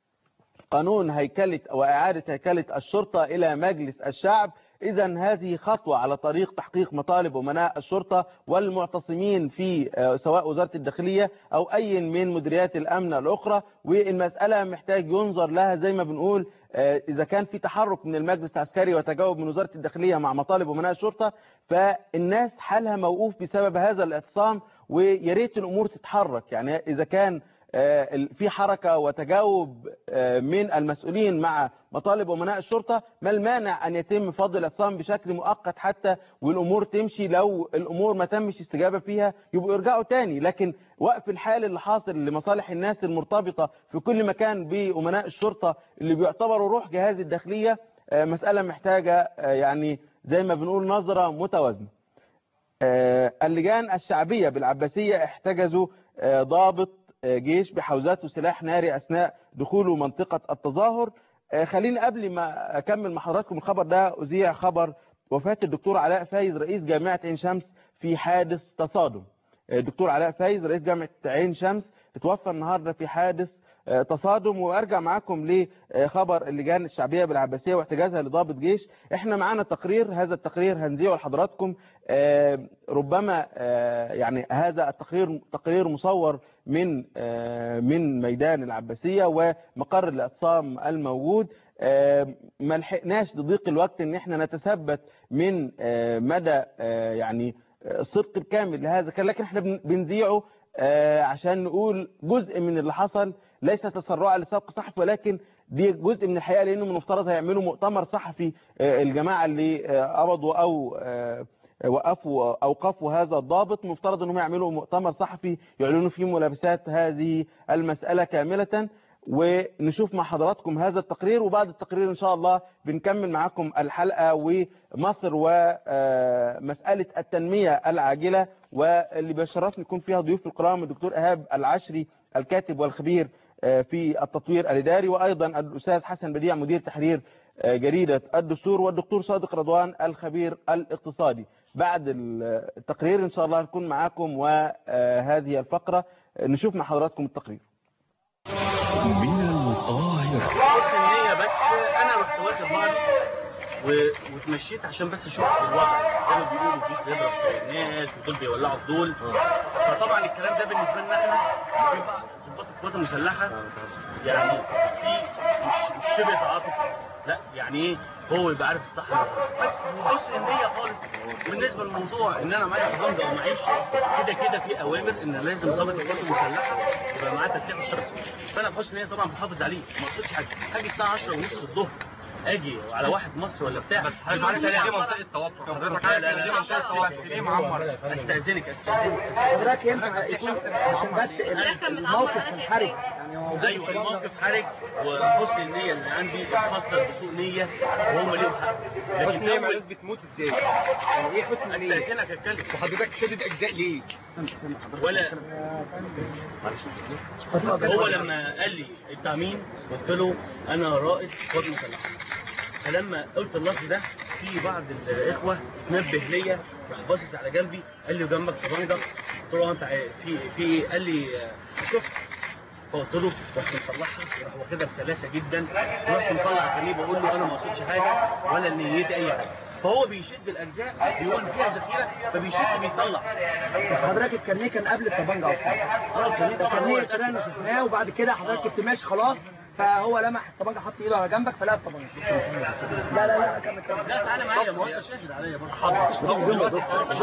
قانون هيكلة وإعادة هيكلة الشرطة إلى مجلس الشعب إذا هذه خطوة على طريق تحقيق مطالب أمناء الشرطة والمعتصمين في سواء وزارة الداخلية أو أي من مديريات الأمن الأخرى والمسألة محتاج ينظر لها زي ما بنقول إذا كان في تحرك من المجلس العسكري وتجاوب من وزارة الداخلية مع مطالب أمناء الشرطة فالناس حالها موقوف بسبب هذا الاعتصام وياريت الأمور تتحرك يعني إذا كان في حركة وتجاوب من المسؤولين مع مطالب أمناء الشرطة ما المانع أن يتم فضل الاعتصام بشكل مؤقت حتى والأمور تمشي لو الأمور ما تمش استجابة فيها يبقوا يرجعوا تاني لكن وقف الحال اللي حاصل لمصالح الناس المرتبطة في كل مكان بأمناء الشرطة اللي بيعتبروا روح جهاز الداخلية مسألة محتاجة يعني زي ما بنقول نظرة متوازنة اللجان الشعبية بالعباسية احتجزوا ضابط جيش بحوزات وسلاح ناري أثناء دخوله منطقة التظاهر خليني قبل ما أكمل مع حضراتكم الخبر ده أذيع خبر وفاة الدكتور علاء فايز رئيس جامعة عين شمس في حادث تصادم الدكتور علاء فايز رئيس جامعة عين شمس اتوفى النهاردة في حادث تصادم وارجع معاكم لخبر اللجان الشعبية بالعباسية واحتجازها لضابط جيش احنا معانا تقرير هذا التقرير هنذيعه لحضراتكم ربما يعني هذا التقرير تقرير مصور من من ميدان العباسية ومقر الاعتصام الموجود ما لحقناش لضيق الوقت ان احنا نتثبت من مدى يعني الصدق الكامل لهذا كان لكن احنا بنذيعه عشان نقول جزء من اللي حصل ليس تسرعا لسبق صحفي ولكن دي جزء من الحقيقة لأنه من المفترض هيعملوا مؤتمر صحفي الجماعة اللي قبضوا أو وقفوا أوقفوا هذا الضابط مفترض أنهم يعملوا مؤتمر صحفي يعلنوا فيه ملابسات هذه المسألة كاملة ونشوف مع حضراتكم هذا التقرير وبعد التقرير إن شاء الله بنكمل معاكم الحلقة ومصر ومسألة التنمية العاجلة واللي بيشرفني يكون فيها ضيوف الكرام الدكتور إيهاب العشري الكاتب والخبير في التطوير الإداري وأيضا الأستاذ حسن بديع مدير تحرير جريدة الدستور والدكتور صادق رضوان الخبير الاقتصادي بعد التقرير إن شاء الله نكون معاكم وهذه الفقرة نشوف مع حضراتكم التقرير من القاهرة بص النية بس أنا رحت واخد بعضي و- واتمشيت عشان بس اشوف الوضع زي ما بيقولوا الجيش بيضرب في الناس ودول بيولعوا في دول فطبعا الكلام ده بالنسبه لنا احنا في بعض ضباط القوات المسلحه يعني في مش, مش شبه تعاطف لا يعني ايه هو يبقى عارف الصح من الغلط. بس بص النية خالص بالنسبه للموضوع ان انا معايا حزام او معيش كده كده في اوامر ان لازم ضابط القوات المسلحه يبقى معاه تسليح الشخصي فانا بحسن نية طبعا بحافظ عليه ما قصدش حاجه حاجه الساعه 10 ونص الظهر اجي على واحد مصر ولا بتاع بس حضرتك دي منطقه توتر حضرتك لا لا لا دي منطقه توتر ليه معمر استاذنك استاذنك حضرتك ينفع يكون عشان بس الموقف الحرج يعني هو ايوه الموقف حرج وحسن النيه اللي عندي اتفسر بسوء نيه وهم ليهم حق حسن نيه أول- معناته بتموت ازاي؟ يعني ايه حسن نيه؟ استاذنك اتكلم وحضرتك شدد اجزاء ليه؟ ولا هو لما قال لي انت مين قلت له انا رائد قوات مسلحه فلما قلت اللفظ ده في بعض الاخوه نبه ليا راح باصص على جنبي قال لي جنبك طبعا ده قلت له انت عارف في في إيه؟ قال لي آه، شفت فقلت له رحت مطلعها راح واخدها بسلاسه جدا ورحت مطلع كلمه بقول له انا ما قصدتش حاجه ولا نيتي اي حاجه فهو بيشد الاجزاء بيقول فيها ذخيره فبيشد بيطلع بس حضرتك الكارنيه كان قبل الطبنجه اصلا خلاص ده الكارنيه طلعنا شفناه وبعد كده حضرتك كنت ماشي خلاص فهو لمح الطبنجه حط ايده على جنبك فلقى الطبنجه لا لا لا كمل كمل لا تعالى معايا ما هو انت شاهد عليا برضه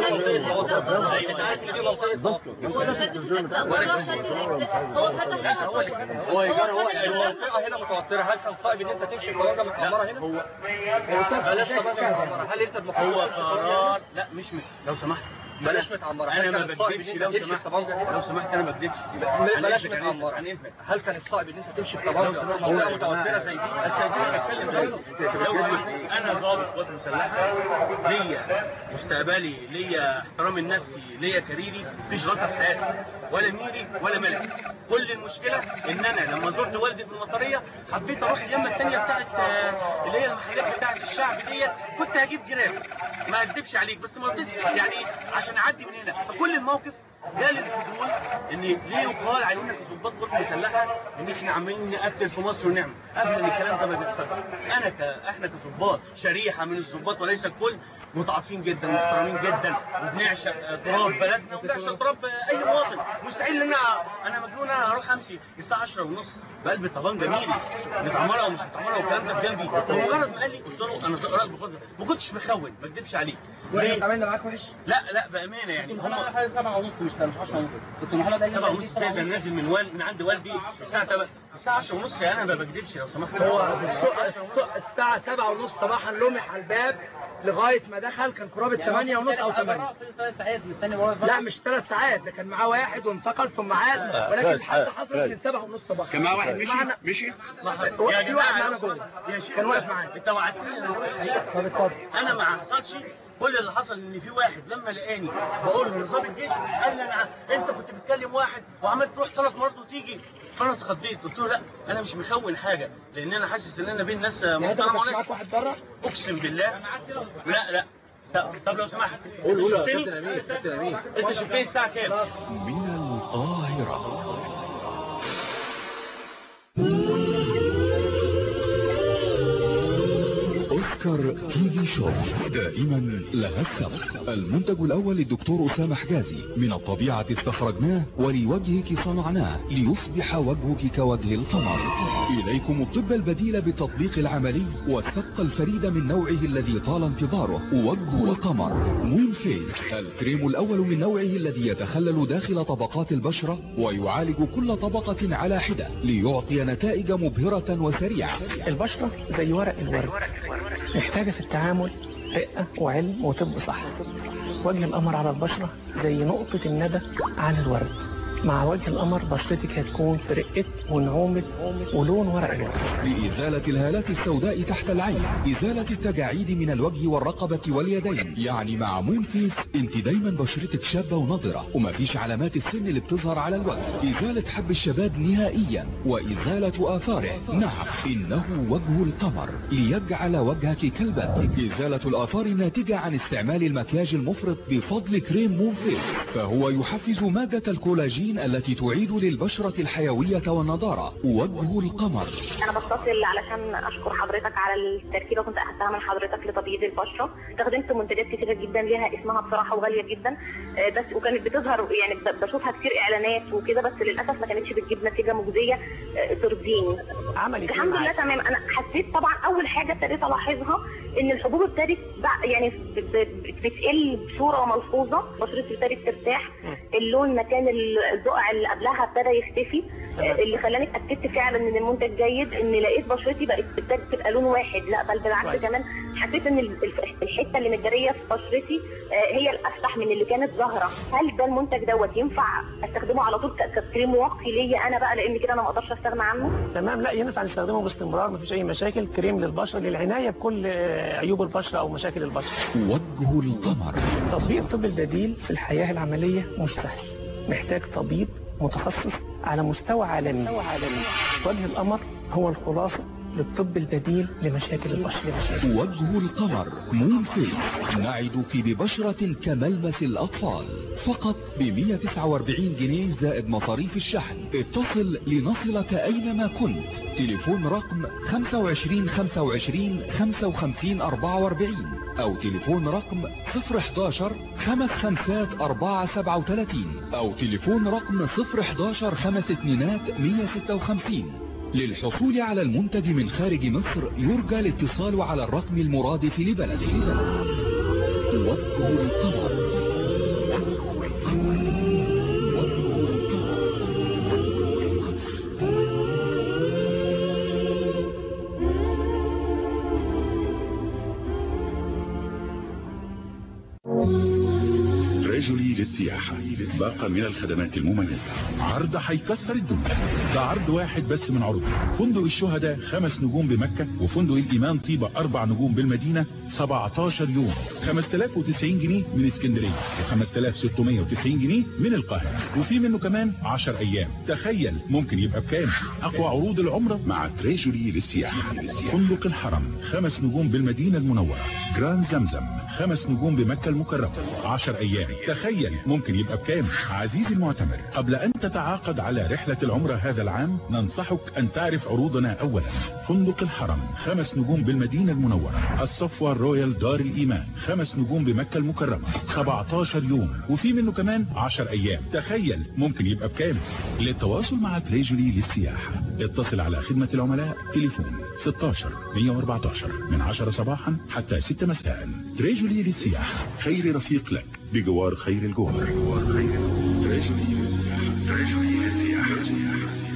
هو يا جرى هو المنطقه هنا متوتره هل كان صعب ان انت تمشي بطريقه متعمره هنا؟ هو بلاش طبعا متعمره هل انت المفروض هو تمشي قرار لا مش م... لو سمحت بلاش متعمره انا هل ما كان الصعب ان بكذبش انت لو تمشي سمحت بطبنجه هنا؟ لو سمحت انا ما بكذبش عن بلاش إذنك، عن إذنك، متعمره عن اذنك هل كان الصعب ان انت تمشي لو بطبنجه سمحت منطقه هو متوتره زي دي؟ استاذنك اتكلم زي لو سمحت انا ضابط قوات مسلحه ليا مستقبلي ليا احترامي النفسي ليا كاريري مفيش غلطه في حياتي ولا ميري ولا ملك كل المشكله ان انا لما زرت والدي في المطريه حبيت اروح اليمه الثانيه بتاعت آه، اللي هي المحلات بتاعت الشعب ديت كنت هجيب جراب ما اكذبش عليك بس ما رضيتش يعني عشان اعدي من هنا فكل الموقف جالي الفضول ان ليه يقال علينا كظباط قوات مسلحه ان احنا عمالين نقتل في مصر ونعمل ابدا الكلام ده ما بيحصلش انا ك... احنا كظباط شريحه من الظباط وليس الكل متعاطفين جدا محترمين جدا وبنعشق آه، تراب بلدنا وبنعشق تراب آه، اي مواطن مستحيل ان انا انا مجنون انا هروح امشي الساعه 10 ونص بقلب الطبان جميل متعمره او مش متعمره والكلام ده في جنبي ومجرد ما قال لي قلت له انا رائد بفضل ما كنتش مخون ما اكذبش عليك واحنا ليه؟ اتعاملنا معاك وحش لا لا بامانه يعني هم حاجه 7 ونص مش 10 ونص كنت محمد قال سبعة لي ونص كده نازل من والد من عند والدي الساعة تبقى الساعة 10 ونص يعني انا ما بكذبش لو سمحت هو الص- الساعة 7 ونص صباحا لمح الباب لغاية ما دخل كان قرابة 8 ونص أو 8 لا مش ثلاث ساعات ده كان معاه واحد وانتقل ثم عاد ولكن الحادثة حصلت من 7 ونص صباحا كان معاه واحد مشي معنا- مشي يا في واحد جماعة معانا لو جوه سمحت. يا شيخ كان واقف معانا انت وعدتني ان اروح الحقيقة طب اتفضل انا ما حصلش كل اللي حصل ان في واحد لما لقاني بقول له نظام الجيش قال لي انا انت كنت بتكلم واحد وعمال تروح ثلاث مرات وتيجي فانا اتخضيت قلت له لا انا مش مخون حاجه لان انا حاسس ان انا بين ناس يعني انت ما محترمه كانش وناس معاك واحد بره اقسم بالله لا لا طب- طب لو سمحت قول قول يا شفتني؟ كابتن امين كابتن امين انت شفتني الساعه كام من القاهرة أوسكار تي في شو دائما لها السبق المنتج الأول للدكتور أسامة حجازي من الطبيعة استخرجناه ولوجهك صنعناه ليصبح وجهك كوجه القمر إليكم الطب البديل بالتطبيق العملي والسبق الفريد من نوعه الذي طال انتظاره وجه القمر مون فيس الكريم الأول من نوعه الذي يتخلل داخل طبقات البشرة ويعالج كل طبقة على حدة ليعطي نتائج مبهرة وسريعة البشرة زي ورق الورد محتاجة في التعامل رقة وعلم وطب صح وجه القمر على البشرة زي نقطة الندى على الورد مع وجه القمر بشرتك هتكون في رقة ونعومة ولون ورق الورد لإزالة الهالات السوداء تحت العين إزالة التجاعيد من الوجه والرقبة واليدين يعني مع مون فيس انت دايما بشرتك شابة ونضرة ومفيش علامات السن اللي بتظهر على الوجه إزالة حب الشباب نهائيا وإزالة آثاره نعم إنه وجه القمر ليجعل وجهك كالبدر إزالة الآثار الناتجة عن استعمال المكياج المفرط بفضل كريم مون فيس فهو يحفز مادة الكولاجين التي تعيد للبشرة الحيوية والنضارة وجه القمر انا بتصل علشان اشكر حضرتك على التركيبه كنت اخدتها من حضرتك لتبييض البشره استخدمت منتجات كتيره جدا ليها اسمها بصراحه وغاليه جدا آه، بس وكانت بتظهر يعني ب- بشوفها كتير اعلانات وكده بس للاسف ما كانتش بتجيب نتيجه مجزيه آه، ترضيني عملت إيه الحمد لله معاك؟ تمام انا حسيت طبعا اول حاجه ابتديت الاحظها ان الحبوب ابتدت بع- يعني ب- ب- بتقل بصوره ملحوظه بشرتي ابتدت ترتاح اللون مكان ال- البقع اللي قبلها ابتدى يختفي آه، اللي خلاني اتاكدت فعلا ان المنتج جيد ان لقيت بشرتي بقت بتبتدي تبقى لون واحد لا بل بالعكس كويس. كمان حسيت ان ال- الف- الحته اللي متجريه في بشرتي آه، هي الافتح من اللي كانت ظاهره هل ده المنتج دوت ينفع استخدمه على طول ك- ككريم واقي ليا انا بقى لان كده انا ما اقدرش استغنى عنه تمام لا ينفع نستخدمه باستمرار مفيش اي مشاكل كريم للبشره للعنايه بكل آه، عيوب البشره او مشاكل البشره وجه القمر تطبيق الطب البديل في الحياه العمليه مش سهل محتاج طبيب متخصص على مستوى عالمي وجه القمر هو الخلاصه للطب البديل لمشاكل البشره وجه القمر مون فيس نعدك ببشرة كملمس الأطفال فقط ب 149 جنيه زائد مصاريف الشحن اتصل لنصلك أينما كنت تليفون رقم 25 25 55 44 أو تليفون رقم 011 خمس خمسات 437 أو تليفون رقم 011 خمس اتنينات 156 للحصول على المنتج من خارج مصر يرجى الاتصال على الرقم المرادف لبلده وجه القمر رجلي للسياحة باقة من الخدمات المميزة عرض هيكسر الدنيا ده عرض واحد بس من عروض فندق الشهداء خمس نجوم بمكة وفندق الإمام طيبة أربع نجوم بالمدينة 17 يوم 5090 جنيه من اسكندرية و5690 جنيه من القاهرة وفي منه كمان 10 أيام تخيل ممكن يبقى بكام أقوى عروض العمرة مع تريجولي للسياحة فندق الحرم خمس نجوم بالمدينة المنورة جراند زمزم خمس نجوم بمكة المكرمة 10 أيام تخيل ممكن يبقى بكام عزيزي المعتمر قبل أن تتعاقد على رحلة العمرة هذا العام ننصحك أن تعرف عروضنا أولا فندق الحرم خمس نجوم بالمدينة المنورة الصفوة الرويال دار الإيمان خمس نجوم بمكة المكرمة 17 يوم وفي منه كمان 10 أيام تخيل ممكن يبقى بكام للتواصل مع تريجولي للسياحة اتصل على خدمة العملاء تليفون 16 114 من 10 صباحا حتى 6 مساء تريجولي للسياحة خير رفيق لك بجوار خير الجوار تريجولي للسياحة تريجولي للسياحة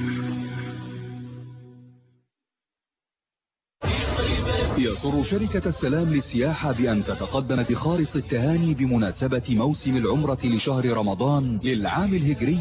يسر شركة السلام للسياحة بأن تتقدم بخالص التهاني بمناسبة موسم العمرة لشهر رمضان للعام الهجري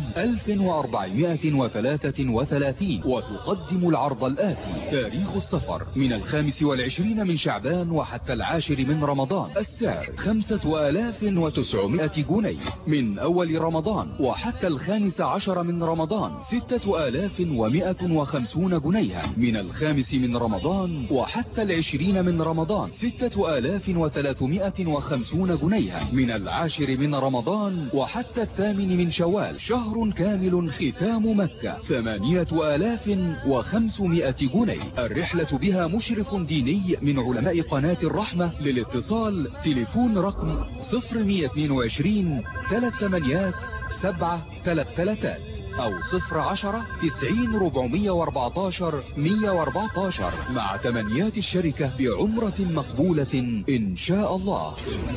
1433 وتقدم العرض الآتي تاريخ السفر من الخامس والعشرين من شعبان وحتى العاشر من رمضان السعر خمسة آلاف وتسعمائة جنيه من أول رمضان وحتى الخامس عشر من رمضان ستة آلاف ومائة وخمسون جنيها من الخامس من رمضان وحتى العشرين من رمضان ستة آلاف وثلاثمائة وخمسون جنيها من العاشر من رمضان وحتى الثامن من شوال شهر كامل ختام مكة ثمانية آلاف وخمسمائة جنيه الرحلة بها مشرف ديني من علماء قناة الرحمة للاتصال تليفون رقم 0122 ثلاث ثمانيات سبعة ثلاث ثلاثات او صفر عشرة تسعين ربعمية واربعتاشر مية واربعتاشر مع تمنيات الشركة بعمرة مقبولة ان شاء الله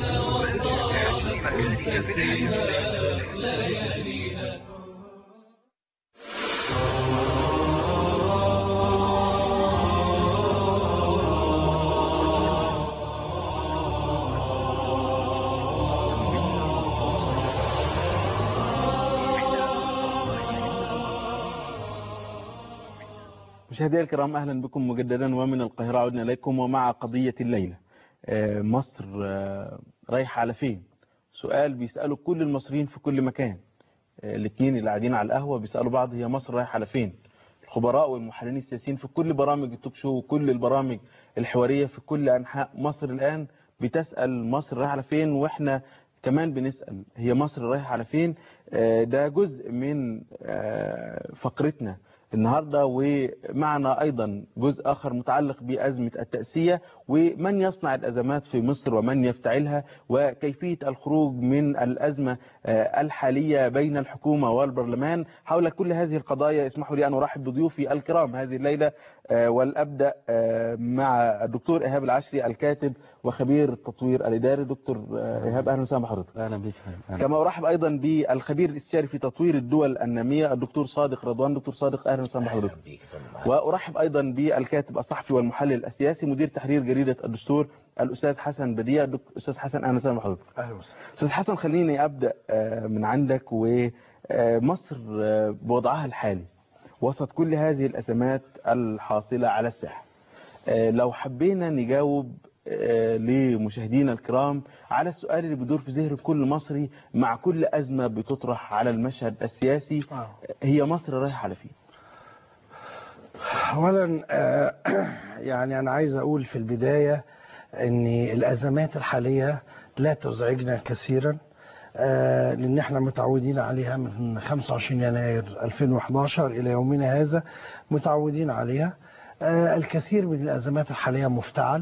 مشاهدينا الكرام اهلا بكم مجددا ومن القاهره عدنا اليكم ومع قضيه الليله آه، مصر آه، رايحه على فين سؤال بيساله كل المصريين في كل مكان آه، الاثنين اللي قاعدين على القهوه بيسالوا بعض هي مصر رايحه على فين الخبراء والمحللين السياسيين في كل برامج التوك شو وكل البرامج الحواريه في كل انحاء مصر الان بتسال مصر رايحه على فين واحنا كمان بنسال هي مصر رايحه على فين آه، ده جزء من آه، فقرتنا النهاردة ومعنا أيضا جزء آخر متعلق بأزمة التأسية ومن يصنع الأزمات في مصر ومن يفتعلها وكيفية الخروج من الأزمة آه، الحالية بين الحكومة والبرلمان حول كل هذه القضايا اسمحوا لي أن أرحب بضيوفي الكرام هذه الليلة آه، والأبدأ آه، مع الدكتور إيهاب العشري الكاتب وخبير التطوير الإداري دكتور آه، إيهاب أهلا وسهلا بحضرتك اهلا بك كما أرحب أيضا بالخبير الاستشاري في تطوير الدول النامية الدكتور صادق رضوان دكتور صادق أهلا وسهلا بحضرتك وأرحب أيضا بالكاتب الصحفي والمحلل السياسي مدير تحرير جريدة الدستور الأستاذ حسن بديع دك- أستاذ حسن أهلا وسهلا بحضرتك اهلا وسهلا أستاذ حسن خليني أبدأ آه، من عندك ومصر بوضعها الحالي وسط كل هذه الأزمات الحاصلة على الساحة آه، لو حبينا نجاوب آه، لمشاهدينا الكرام على السؤال اللي بيدور في ذهن كل مصري مع كل أزمة بتطرح على المشهد السياسي هي مصر رايحة على فين اولا آه، يعني انا عايز اقول في البدايه ان الازمات الحاليه لا تزعجنا كثيرا آه، لان احنا متعودين عليها من 25 يناير 2011 الى يومنا هذا متعودين عليها آه، الكثير من الازمات الحاليه مفتعل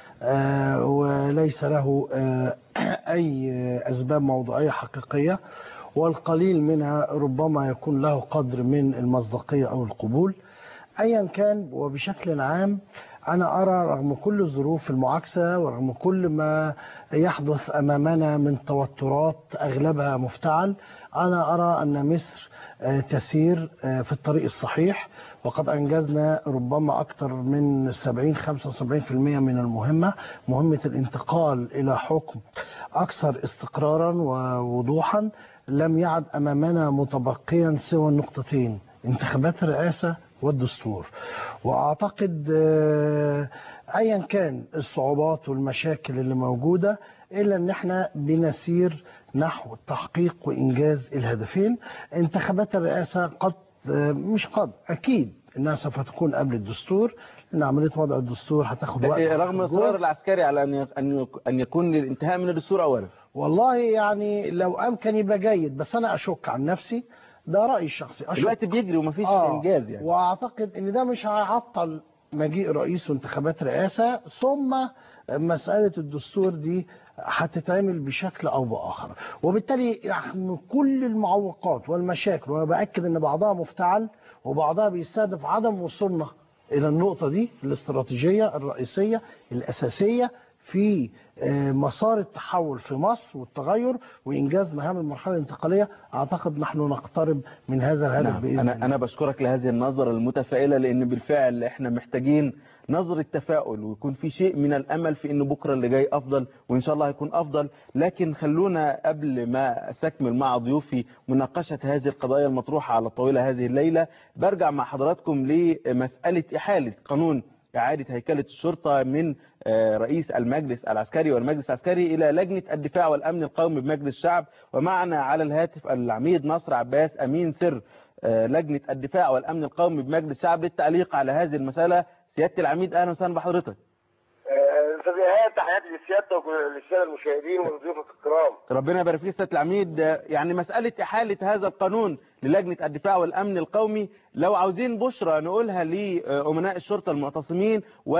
آه، وليس له آه، اي اسباب موضوعيه حقيقيه والقليل منها ربما يكون له قدر من المصداقيه او القبول ايا كان وبشكل عام انا ارى رغم كل الظروف المعاكسه ورغم كل ما يحدث امامنا من توترات اغلبها مفتعل انا ارى ان مصر آه، تسير آه، في الطريق الصحيح وقد انجزنا ربما اكثر من 70 75% من المهمه مهمه الانتقال الى حكم اكثر استقرارا ووضوحا لم يعد امامنا متبقيا سوى النقطتين انتخابات الرئاسه والدستور واعتقد آه، ايا كان الصعوبات والمشاكل اللي موجوده الا ان احنا بنسير نحو تحقيق وانجاز الهدفين انتخابات الرئاسه قد آه، مش قد اكيد انها سوف تكون قبل الدستور لان عمليه وضع الدستور هتاخد وقت رغم اصرار العسكري على ان ي- ان ي- ان يكون الانتهاء من الدستور اولا والله يعني لو امكن يبقى جيد بس انا اشك عن نفسي ده رايي الشخصي أشك. الوقت بيجري ومفيش آه. انجاز يعني واعتقد ان ده مش هيعطل مجيء رئيس وانتخابات رئاسه ثم مساله الدستور دي هتتعمل بشكل او باخر وبالتالي رغم كل المعوقات والمشاكل وانا باكد ان بعضها مفتعل وبعضها بيستهدف عدم وصولنا الى النقطه دي الاستراتيجيه الرئيسيه الاساسيه في آه، مسار التحول في مصر والتغير وانجاز مهام المرحله الانتقاليه اعتقد نحن نقترب من هذا الهدف نعم. باذن انا انا بشكرك لهذه النظره المتفائله لان بالفعل احنا محتاجين نظرة تفاؤل ويكون في شيء من الامل في ان بكره اللي جاي افضل وان شاء الله هيكون افضل لكن خلونا قبل ما استكمل مع ضيوفي مناقشه هذه القضايا المطروحه على طاوله هذه الليله برجع مع حضراتكم لمساله احاله قانون إعادة هيكلة الشرطة من آه، رئيس المجلس العسكري والمجلس العسكري إلى لجنة الدفاع والأمن القومي بمجلس الشعب ومعنا على الهاتف العميد نصر عباس أمين سر آه، لجنة الدفاع والأمن القومي بمجلس الشعب للتعليق على هذه المسألة سيادة العميد أهلا وسهلا بحضرتك آه، استاذ ايهاب تحياتي لسيادتك وللساده المشاهدين ولضيوفك الكرام ربنا يبارك فيك سيادة العميد آه، يعني مسألة إحالة هذا القانون للجنة الدفاع والأمن القومي لو عاوزين بشرى نقولها لأمناء الشرطة المعتصمين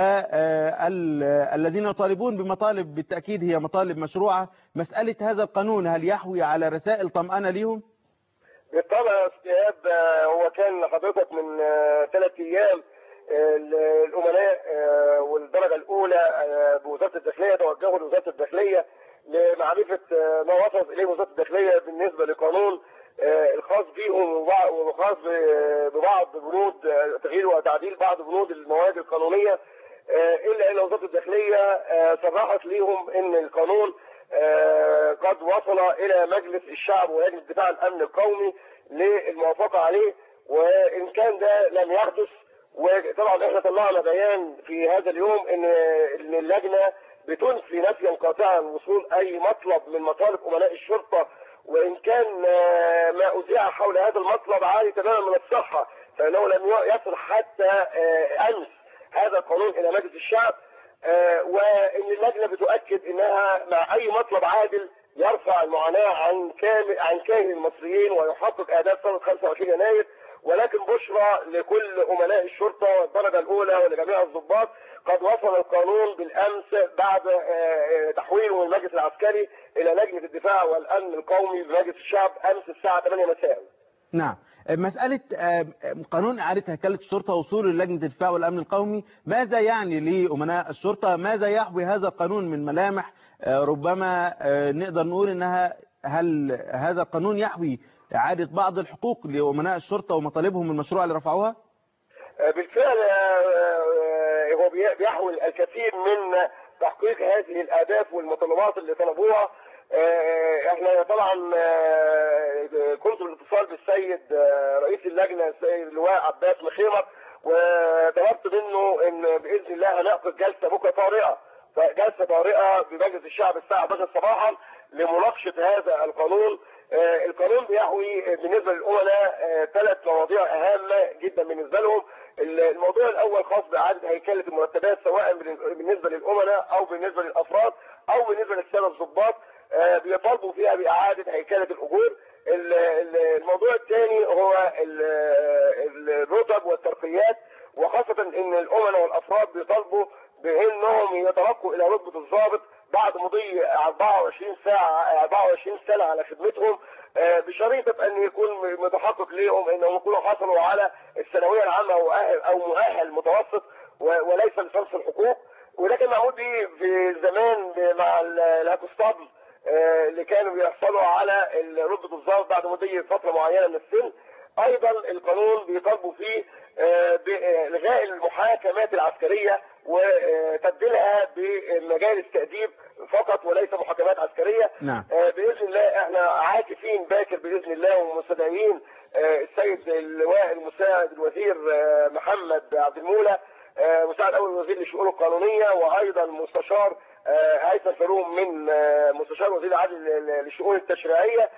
والذين يطالبون بمطالب بالتأكيد هي مطالب مشروعة مسألة هذا القانون هل يحوي على رسائل طمأنة ليهم؟ بالطبع يا استاذ ايهاب آه، هو كان حضرتك من ثلاث ايام آه، ال- الامناء آه، والدرجه الاولى آه، بوزاره الداخليه توجهوا لوزاره الداخليه لمعرفه آه، ما وصلت اليه وزاره الداخليه بالنسبه لقانون آه، الخاص بيهم وبع- وخاص ب- ببعض بنود آه، تغيير وتعديل بعض بنود المواد القانونيه آه، الا ان وزاره الداخليه آه، صرحت ليهم ان القانون آه، قد وصل الى مجلس الشعب ولجنه دفاع الامن القومي للموافقه عليه وان كان ده لم يحدث وطبعا احنا طلعنا بيان في هذا اليوم ان إن اللجنه بتنفي نفيا قاطعا وصول اي مطلب من مطالب امناء الشرطه وان كان آه، ما اذيع حول هذا المطلب عالي تماما من الصحه فانه لم يصل حتى آه، امس هذا القانون الى مجلس الشعب آه، وان اللجنه بتؤكد انها مع اي مطلب عادل يرفع المعاناه عن كامل عن كاهل المصريين ويحقق اهداف سنه 25 يناير ولكن بشرى لكل امناء الشرطه والدرجه الاولى ولجميع الضباط قد وصل القانون بالامس بعد آه، آه، تحويله من المجلس العسكري الى لجنه الدفاع والامن القومي بمجلس الشعب امس الساعه 8 مساء. نعم مسألة آه، قانون إعادة هيكلة الشرطة وصوله للجنة الدفاع والأمن القومي ماذا يعني لأمناء الشرطة ماذا يحوي هذا القانون من ملامح آه، ربما آه، نقدر نقول إنها هل هذا القانون يحوي إعادة بعض الحقوق لأمناء الشرطة ومطالبهم المشروع اللي رفعوها؟ آه، بالفعل آه، آه، هو بي- بيحوي الكثير من تحقيق هذه الاهداف والمتطلبات اللي طلبوها آه، احنا طبعا آه، كنت بالاتصال بالسيد آه، رئيس اللجنه السيد اللواء عباس مخيمر وطلبت منه ان باذن الله هنعقد جلسه بكره طارئه جلسه طارئه بمجلس الشعب الساعه 11 صباحا لمناقشه هذا القانون آه، القانون بيحوي بالنسبه للامناء آه، ثلاث مواضيع هامه جدا بالنسبه لهم الموضوع الاول خاص باعاده هيكله المرتبات سواء بالنسبه للامناء او بالنسبه للافراد او بالنسبه للساده الضباط آه، بيطالبوا فيها باعاده هيكله الاجور ال- ال- الموضوع الثاني هو ال- الرتب والترقيات وخاصه ان الامناء والافراد بيطالبوا بانهم يترقوا الى رتبه الضابط بعد مضي 24 ساعه 24 سنه على خدمتهم آه، بشريطه ان يكون متحقق ليهم انهم يكونوا حصلوا على الثانويه العامه او مؤهل او مؤهل متوسط و- وليس لصرف الحقوق وده كان معمول بيه في زمان مع ال- الهاكوستابل آه، اللي كانوا بيحصلوا على ال- رتبه الضابط بعد مضي فتره معينه من السن ايضا القانون بيطالبوا فيه آه، بالغاء المحاكمات العسكريه وتبديلها بمجالس تاديب فقط وليس محاكمات عسكريه نعم آه، باذن الله احنا عاكفين باكر باذن الله ومستدعيين آه، السيد اللواء المساعد الوزير آه، محمد عبد المولى آه، مساعد اول وزير للشؤون القانونيه وايضا مستشار آه، هيثم فاروم من آه، مستشار وزير العدل للشؤون التشريعيه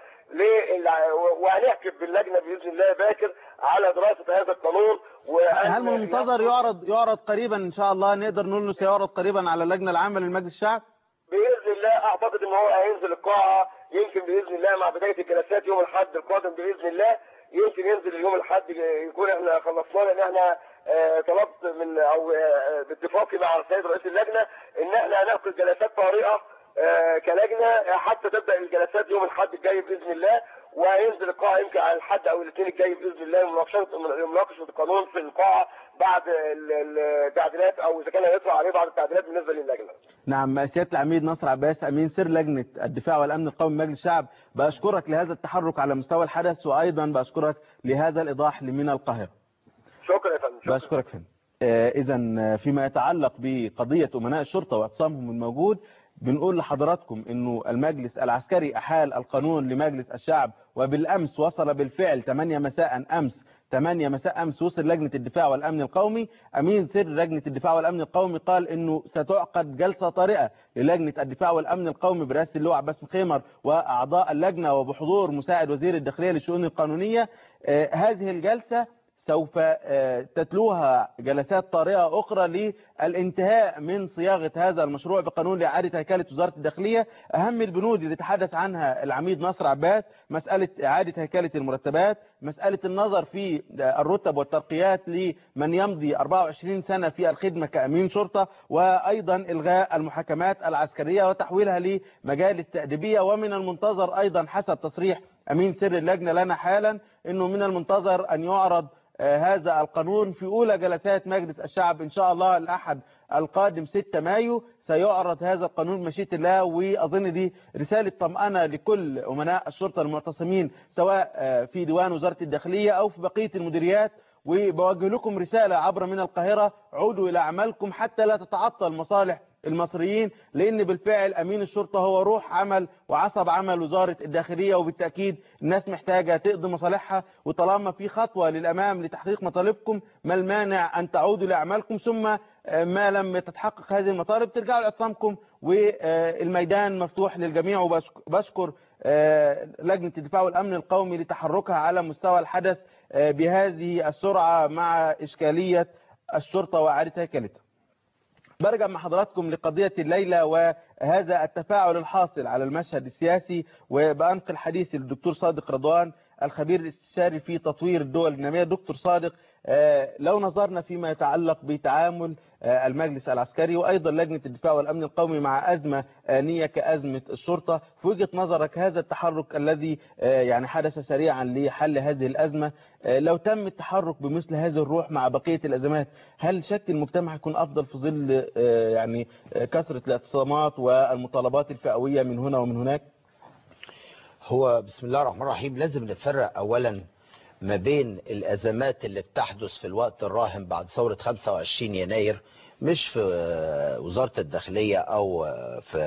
للع- وهنحكم باللجنه باذن الله باكر على دراسه هذا القانون وأن هل منتظر يعرض يعرض قريبا إن شاء الله نقدر نقول إنه سيعرض قريبا على اللجنة العامة للمجلس الشعب؟ باذن الله اعتقد ان هو هينزل القاعه يمكن باذن الله مع بدايه الجلسات يوم الاحد القادم باذن الله يمكن ينزل اليوم الاحد يكون احنا خلصنا لان احنا آه، طلبت من او آه، باتفاقي مع السيد رئيس اللجنه ان احنا هنعقد جلسات طارئه آه، كلجنه حتى تبدا الجلسات يوم الاحد الجاي باذن الله وهينزل القاعه يمكن على الحد او الاثنين الجاي باذن الله لمناقشه لمناقشه القانون في القاعه بعد ال- ال- التعديلات او اذا كان هيطلع عليه بعض التعديلات بالنسبه للجنه. نعم سيادة العميد نصر عباس أمين سر لجنة الدفاع والأمن القومي بمجلس الشعب بأشكرك لهذا التحرك على مستوى الحدث وأيضا بأشكرك لهذا الإيضاح من القاهرة شكرا يا فندم شكرا. بأشكرك فندم إذا فيما يتعلق بقضية أمناء الشرطة واعتصامهم الموجود بنقول لحضراتكم انه المجلس العسكري احال القانون لمجلس الشعب وبالامس وصل بالفعل 8 مساء امس 8 مساء امس وصل لجنه الدفاع والامن القومي امين سر لجنه الدفاع والامن القومي قال انه ستعقد جلسه طارئه للجنه الدفاع والامن القومي برئاسه اللواء عباس مخيمر واعضاء اللجنه وبحضور مساعد وزير الداخليه للشؤون القانونيه آه، هذه الجلسه سوف آه، تتلوها جلسات طارئة أخرى للانتهاء من صياغة هذا المشروع بقانون لإعادة هيكلة وزارة الداخلية أهم البنود اللي تحدث عنها العميد نصر عباس مسألة إعادة هيكلة المرتبات مسألة النظر في الرتب والترقيات لمن يمضي 24 سنة في الخدمة كأمين شرطة وأيضا إلغاء المحاكمات العسكرية وتحويلها لمجالس تأديبية ومن المنتظر أيضا حسب تصريح أمين سر اللجنة لنا حالا أنه من المنتظر أن يعرض آه، هذا القانون في أولى جلسات مجلس الشعب إن شاء الله الأحد القادم 6 مايو سيعرض هذا القانون بمشيئة الله وأظن دي رسالة طمأنة لكل أمناء الشرطة المعتصمين سواء آه، في ديوان وزارة الداخلية أو في بقية المديريات وبوجه لكم رسالة عبر من القاهرة عودوا إلى أعمالكم حتى لا تتعطل مصالح المصريين لأن بالفعل أمين الشرطة هو روح عمل وعصب عمل وزارة الداخلية وبالتأكيد الناس محتاجة تقضي مصالحها وطالما في خطوة للأمام لتحقيق مطالبكم ما المانع أن تعودوا لأعمالكم ثم آه، ما لم تتحقق هذه المطالب ترجعوا لاعتصامكم والميدان مفتوح للجميع وبشكر آه، لجنة الدفاع والأمن القومي لتحركها على مستوى الحدث آه، بهذه السرعة مع إشكالية الشرطة وإعادة هيكلتها برجع مع حضراتكم لقضية الليلة وهذا التفاعل الحاصل على المشهد السياسي وبأنقل حديثي للدكتور صادق رضوان الخبير الاستشاري في تطوير الدول النامية دكتور صادق آه، لو نظرنا فيما يتعلق بتعامل آه، المجلس العسكري وأيضا لجنة الدفاع والأمن القومي مع أزمة آنية كأزمة الشرطة في وجهة نظرك هذا التحرك الذي آه، يعني حدث سريعا لحل هذه الأزمة آه، لو تم التحرك بمثل هذه الروح مع بقية الأزمات هل شكل المجتمع يكون أفضل في ظل آه، يعني آه، كثرة الاعتصامات والمطالبات الفئوية من هنا ومن هناك؟ هو بسم الله الرحمن الرحيم لازم نفرق اولا ما بين الازمات اللي بتحدث في الوقت الراهن بعد ثورة 25 يناير مش في وزارة الداخلية او في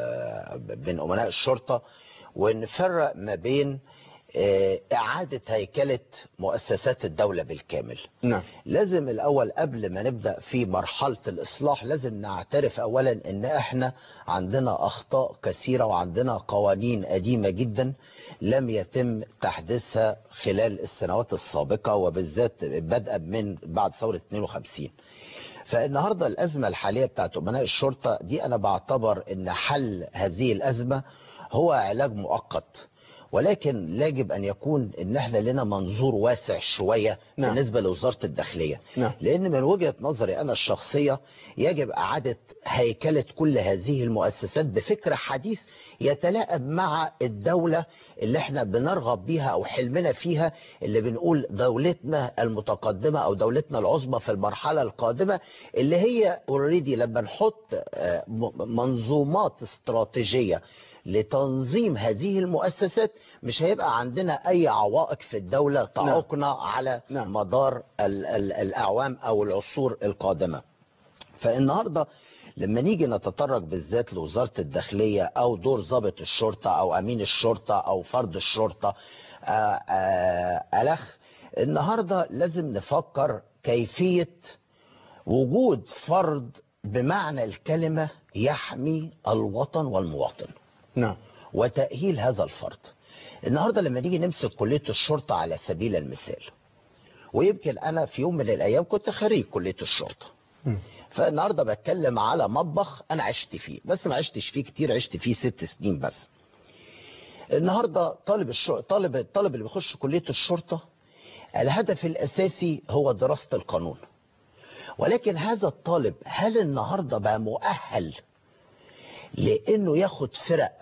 بين امناء الشرطة ونفرق ما بين آه، اعادة هيكلة مؤسسات الدولة بالكامل نعم لازم الاول قبل ما نبدا في مرحله الاصلاح لازم نعترف اولا ان احنا عندنا اخطاء كثيره وعندنا قوانين قديمه جدا لم يتم تحديثها خلال السنوات السابقه وبالذات بدءا من بعد ثوره 52 فالنهارده الازمه الحاليه بتاعت امناء الشرطه دي انا بعتبر ان حل هذه الازمه هو علاج مؤقت ولكن يجب ان يكون ان احنا لنا منظور واسع شويه نعم. بالنسبه لوزاره الداخليه نعم. لان من وجهه نظري انا الشخصيه يجب اعاده هيكله كل هذه المؤسسات بفكر حديث يتلائم مع الدوله اللي احنا بنرغب بيها او حلمنا فيها اللي بنقول دولتنا المتقدمه او دولتنا العظمى في المرحله القادمه اللي هي اوريدي لما نحط آه، م- منظومات استراتيجيه لتنظيم هذه المؤسسات مش هيبقى عندنا اي عوائق في الدولة تعوقنا على مدار ال ال الاعوام او العصور القادمة فالنهاردة لما نيجي نتطرق بالذات لوزارة الداخلية او دور ضابط الشرطة او امين الشرطة او فرد الشرطة آه، آه، الخ النهاردة لازم نفكر كيفية وجود فرد بمعنى الكلمة يحمي الوطن والمواطن نعم وتأهيل هذا الفرد النهاردة لما نيجي نمسك كلية الشرطة على سبيل المثال ويمكن أنا في يوم من الأيام كنت خريج كلية الشرطة فالنهاردة بتكلم على مطبخ أنا عشت فيه بس ما عشتش فيه كتير عشت فيه ست سنين بس النهاردة طالب الشرطة طالب الطالب اللي بيخش كلية الشرطة الهدف الأساسي هو دراسة القانون ولكن هذا الطالب هل النهاردة بقى مؤهل لانه ياخد فرق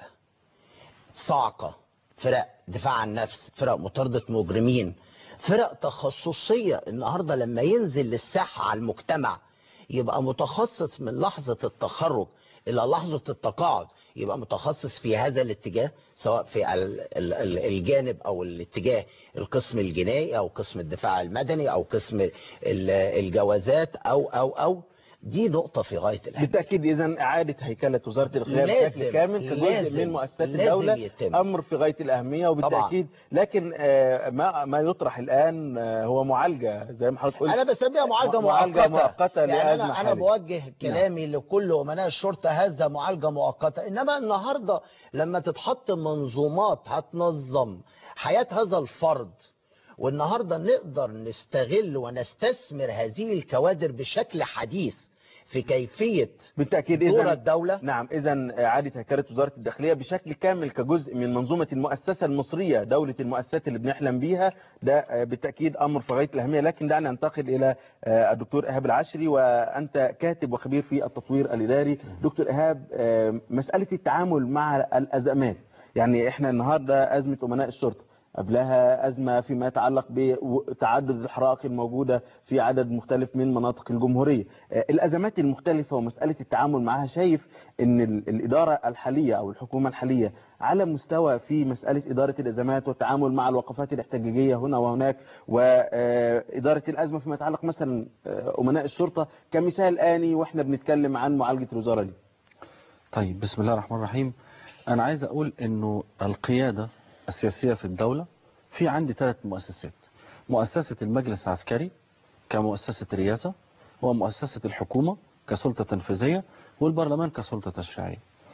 صاعقه فرق دفاع عن النفس فرق مطارده مجرمين فرق تخصصيه النهارده لما ينزل للساحه على المجتمع يبقى متخصص من لحظه التخرج الى لحظه التقاعد يبقى متخصص في هذا الاتجاه سواء في ال- ال- ال- الجانب او الاتجاه القسم الجنائي او قسم الدفاع المدني او قسم ال- الجوازات او او او دي نقطه في غايه الاهميه بالتأكيد إذا إعادة هيكلة وزارة الخارجية بشكل لازم- كامل كجزء لازم- من مؤسسات لازم الدولة يتم. أمر في غاية الأهمية وبالتأكيد لكن آه، ما ما يطرح الآن آه، هو معالجة زي ما حضرتك قلت انا بسميها معالجه معالجة مؤقته مؤقتة يعني لأزمة انا انا حالية. بوجه كلامي لكل امناء الشرطه هذا معالجه مؤقته انما النهارده لما تتحط منظومات هتنظم حياه هذا الفرد والنهارده نقدر نستغل ونستثمر هذه الكوادر بشكل حديث في كيفيه بالتأكيد دور إذا الدولة نعم إذا إعادة هيكلة وزارة الداخلية بشكل كامل كجزء من منظومة المؤسسة المصرية دولة المؤسسات اللي بنحلم بيها ده آه، بالتأكيد أمر في غاية الأهمية لكن دعنا ننتقل إلى آه، الدكتور إيهاب العشري وأنت كاتب وخبير في التطوير الإداري دكتور إيهاب آه، مسألة التعامل مع الأزمات يعني إحنا النهاردة أزمة أمناء الشرطة قبلها أزمة فيما يتعلق بتعدد الحرائق الموجودة في عدد مختلف من مناطق الجمهورية آه، الأزمات المختلفة ومسألة التعامل معها شايف أن ال- الإدارة الحالية أو الحكومة الحالية على مستوى في مسألة إدارة الأزمات والتعامل مع الوقفات الاحتجاجية هنا وهناك وإدارة الأزمة فيما يتعلق مثلا آه، أمناء الشرطة كمثال آني وإحنا بنتكلم عن معالجة الوزارة دي طيب بسم الله الرحمن الرحيم أنا عايز أقول إنه القيادة السياسية في الدولة في عندي ثلاث مؤسسات مؤسسة المجلس العسكري كمؤسسة رئاسة ومؤسسة الحكومة كسلطة تنفيذية والبرلمان كسلطة تشريعية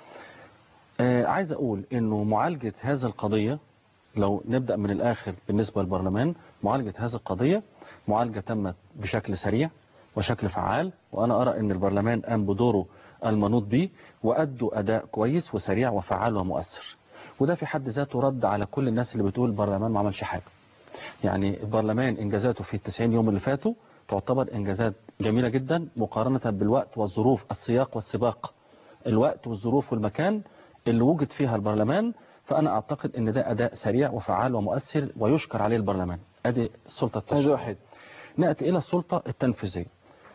آه عايز أقول إنه معالجة هذه القضية لو نبدأ من الآخر بالنسبة للبرلمان معالجة هذه القضية معالجة تمت بشكل سريع وشكل فعال وأنا أرى أن البرلمان قام بدوره المنوط به وأدوا أداء كويس وسريع وفعال ومؤثر وده في حد ذاته رد على كل الناس اللي بتقول البرلمان ما عملش حاجة يعني البرلمان إنجازاته في التسعين يوم اللي فاتوا تعتبر إنجازات جميلة جدا مقارنة بالوقت والظروف السياق والسباق الوقت والظروف والمكان اللي وجد فيها البرلمان فأنا أعتقد أن ده أداء سريع وفعال ومؤثر ويشكر عليه البرلمان أدي السلطة التشريعية واحد نأتي إلى السلطة التنفيذية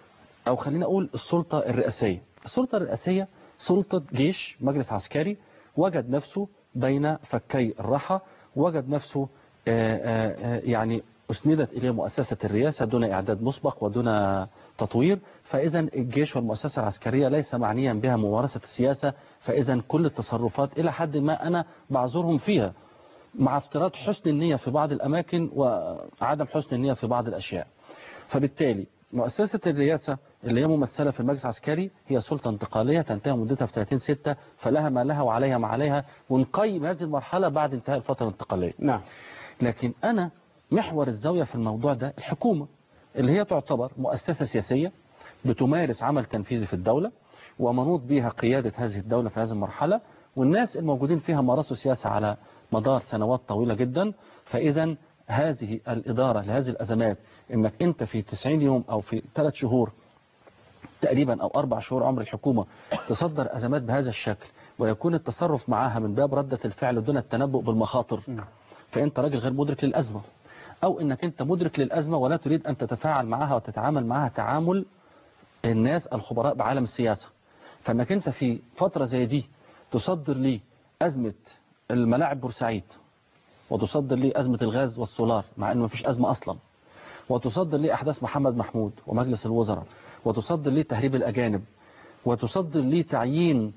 أو خلينا أقول السلطة الرئاسية السلطة الرئاسية سلطة جيش مجلس عسكري وجد نفسه بين فكي الراحة وجد نفسه آآ آآ يعني أسندت إليه مؤسسة الرئاسة دون إعداد مسبق ودون تطوير فإذا الجيش والمؤسسة العسكرية ليس معنيا بها ممارسة السياسة فإذا كل التصرفات إلى حد ما أنا بعذرهم فيها مع افتراض حسن النية في بعض الأماكن وعدم حسن النية في بعض الأشياء فبالتالي مؤسسة الرئاسة اللي هي ممثلة في المجلس العسكري هي سلطة انتقالية تنتهي مدتها في 30 ستة فلها ما لها وعليها ما عليها ونقيم هذه المرحلة بعد انتهاء الفترة الانتقالية نعم لكن أنا محور الزاوية في الموضوع ده الحكومة اللي هي تعتبر مؤسسة سياسية بتمارس عمل تنفيذي في الدولة ومنوط بها قيادة هذه الدولة في هذه المرحلة والناس الموجودين فيها مارسوا سياسة على مدار سنوات طويلة جدا فإذا هذه الإدارة لهذه الأزمات إنك أنت في 90 يوم أو في 3 شهور تقريبا أو أربع شهور عمر الحكومة تصدر أزمات بهذا الشكل ويكون التصرف معها من باب ردة الفعل دون التنبؤ بالمخاطر فأنت راجل غير مدرك للأزمة أو إنك أنت مدرك للأزمة ولا تريد أن تتفاعل معها وتتعامل معها تعامل الناس الخبراء بعالم السياسة فإنك أنت في فترة زي دي تصدر لي أزمة الملاعب بورسعيد وتصدر لي أزمة الغاز والسولار مع أنه مفيش أزمة أصلا وتصدر لي أحداث محمد محمود ومجلس الوزراء وتصدر لي تهريب الأجانب وتصدر لي تعيين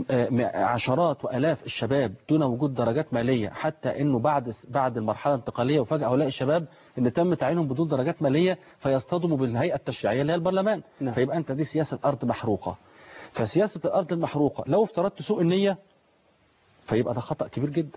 عشرات وألاف الشباب دون وجود درجات مالية حتى أنه بعد بعد المرحلة الانتقالية وفجأة هؤلاء الشباب أن تم تعيينهم بدون درجات مالية فيصطدموا بالهيئة التشريعية اللي هي البرلمان نعم. فيبقى أنت دي سياسة أرض محروقة فسياسة الأرض المحروقة لو افترضت سوء النية فيبقى ده خطأ كبير جدا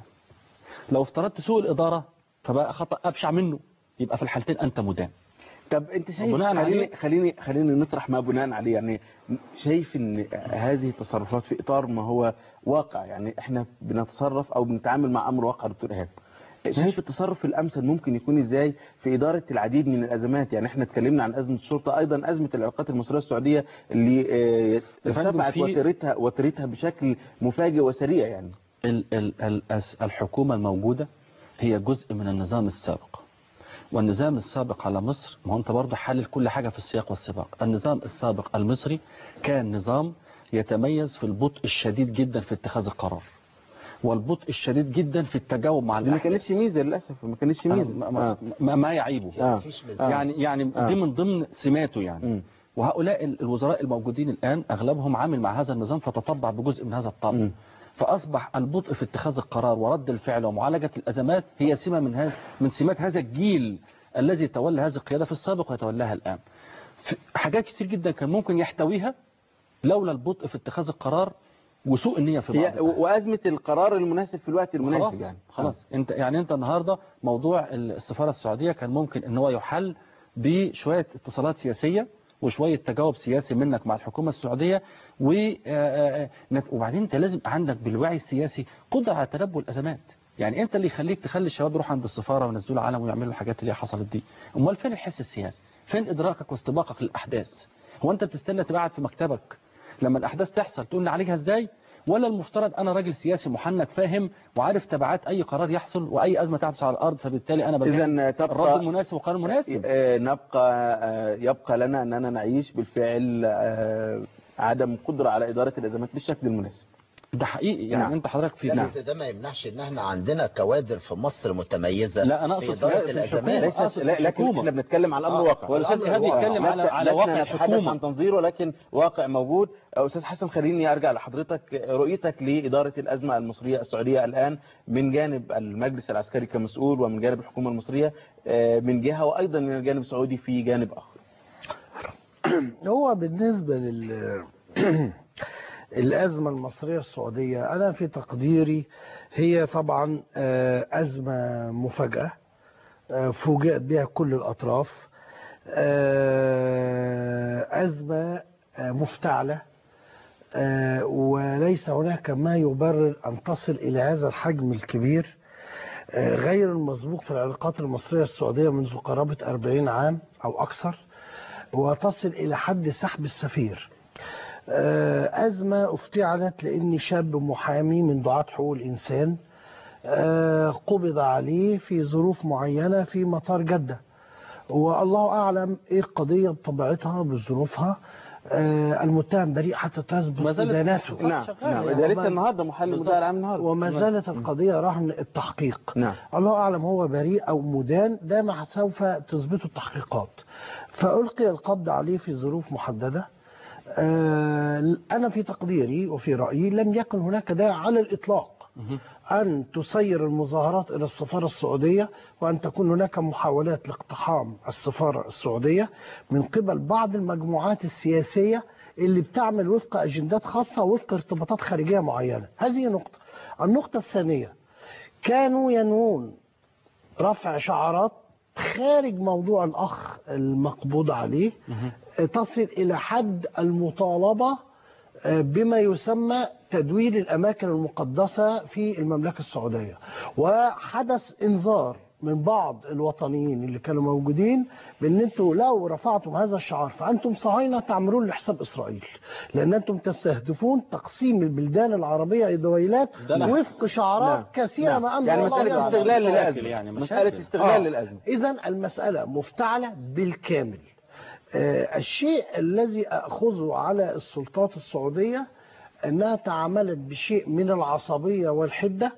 لو افترضت سوء الإدارة فبقى خطأ أبشع منه يبقى في الحالتين أنت مدان طب انت شايف بناء خليني عليه خليني خليني نطرح ما بناء عليه يعني شايف ان هذه التصرفات في اطار ما هو واقع يعني احنا بنتصرف او بنتعامل مع امر واقع دكتور ايهاب شايف التصرف الامثل ممكن يكون ازاي في اداره العديد من الازمات يعني احنا اتكلمنا عن ازمه الشرطه ايضا ازمه العلاقات المصريه السعوديه اللي آه، يا فندم، ارتفعت في- وتيرتها وتيرتها بشكل مفاجئ وسريع يعني ال ال ال الس- الحكومة الموجودة هي جزء من النظام السابق والنظام السابق على مصر ما هو انت برضه حلل كل حاجة في السياق والسباق النظام السابق المصري كان نظام يتميز في البطء الشديد جدا في اتخاذ القرار والبطء الشديد جدا في التجاوب مع دي ما الأحداث كانتش ميزه للاسف ما كانتش أنا ميزه ما, ما, آه. ما, ما يعيبه آه. آه. يعني يعني آه. دي من ضمن سماته يعني مم. وهؤلاء ال- الوزراء الموجودين الآن أغلبهم عامل مع هذا النظام فتطبع بجزء من هذا الطبع مم. فأصبح البطء في اتخاذ القرار ورد الفعل ومعالجة الأزمات هي سمة من هذا من سمات هذا الجيل الذي تولى هذه القيادة في السابق ويتولاها الآن في حاجات كتير جدا كان ممكن يحتويها لولا البطء في اتخاذ القرار وسوء النية في بعض هي وازمه القرار المناسب في الوقت المناسب خلاص يعني خلاص انت يعني انت النهارده موضوع السفاره السعوديه كان ممكن ان هو يحل بشويه اتصالات سياسيه وشويه تجاوب سياسي منك مع الحكومه السعوديه و آه، آه، نت- وبعدين انت لازم عندك بالوعي السياسي قدره على تنبؤ الازمات يعني انت اللي يخليك تخلي الشباب يروحوا عند السفاره وينزلوا علم ويعملوا الحاجات اللي هي حصلت دي امال فين الحس السياسي فين ادراكك واستباقك للاحداث هو انت بتستنى تبقى قاعد في مكتبك لما الاحداث تحصل تقول نعالجها ازاي ولا المفترض انا راجل سياسي محنك فاهم وعارف تبعات اي قرار يحصل واي ازمه تحدث على الارض فبالتالي انا بجهز اذا تبقى الرد المناسب والقرار المناسب آه، نبقى آه، يبقى لنا اننا نعيش بالفعل آه، عدم قدره على اداره الازمات بالشكل المناسب ده حقيقي يعني نعم. انت حضرتك في بس ده ما يمنعش ان احنا عندنا كوادر في مصر متميزه لا، أنا في أقصد اداره في الازمات ليس أقصد لا- لكن الحكومة. احنا بنتكلم على الامر آه، واقع هو الأستاذ إيهاب بيتكلم على- على واقع لسنا نتحدث الحكومة. عن تنظير ولكن واقع موجود استاذ حسن خليني ارجع لحضرتك رؤيتك لاداره الازمه المصريه السعوديه الان من جانب المجلس العسكري كمسؤول ومن جانب الحكومه المصريه آه، من جهه وايضا من الجانب السعودي في جانب اخر هو بالنسبة لل الأزمة المصرية السعودية أنا في تقديري هي طبعا آه، أزمة مفاجأة آه، فوجئت بها كل الأطراف آه، أزمة آه، مفتعلة آه، وليس هناك ما يبرر أن تصل إلى هذا الحجم الكبير آه، غير المسبوق في العلاقات المصرية السعودية منذ قرابة 40 عام أو أكثر وتصل إلى حد سحب السفير آه، أزمة افتعلت لأن شاب محامي من دعاة حقوق الإنسان آه، قبض عليه في ظروف معينة في مطار جدة والله أعلم إيه القضية بطبيعتها بظروفها آه، المتهم بريء حتى تثبت ما زالت إدانته نعم نعم ده لسه النهارده محل المدعي العام النهارده وما زالت القضية رهن التحقيق نعم الله أعلم هو بريء أو مدان ده ما سوف تثبته التحقيقات فألقي القبض عليه في ظروف محددة آه، أنا في تقديري وفي رأيي لم يكن هناك داعي على الإطلاق أن تسير المظاهرات إلى السفارة السعودية وأن تكون هناك محاولات لاقتحام السفارة السعودية من قبل بعض المجموعات السياسية اللي بتعمل وفق أجندات خاصة وفق ارتباطات خارجية معينة هذه نقطة النقطة الثانية كانوا ينوون رفع شعارات خارج موضوع الأخ المقبوض عليه تصل إلى حد المطالبة بما يسمى تدوير الأماكن المقدسة في المملكة السعودية وحدث إنذار من بعض الوطنيين اللي كانوا موجودين بان انتوا لو رفعتم هذا الشعار فانتم صهاينه تعملون لحساب اسرائيل لان انتم تستهدفون تقسيم البلدان العربيه الى دويلات ده نعم. وفق شعارات نعم. كثيره نعم. ما انزل يعني الله مسألة بها. استغلال للأزمة. يعني مسألة استغلال للأزمة. اذا المساله مفتعله بالكامل آه، الشيء الذي أخذه على السلطات السعودية أنها تعاملت بشيء من العصبية والحدة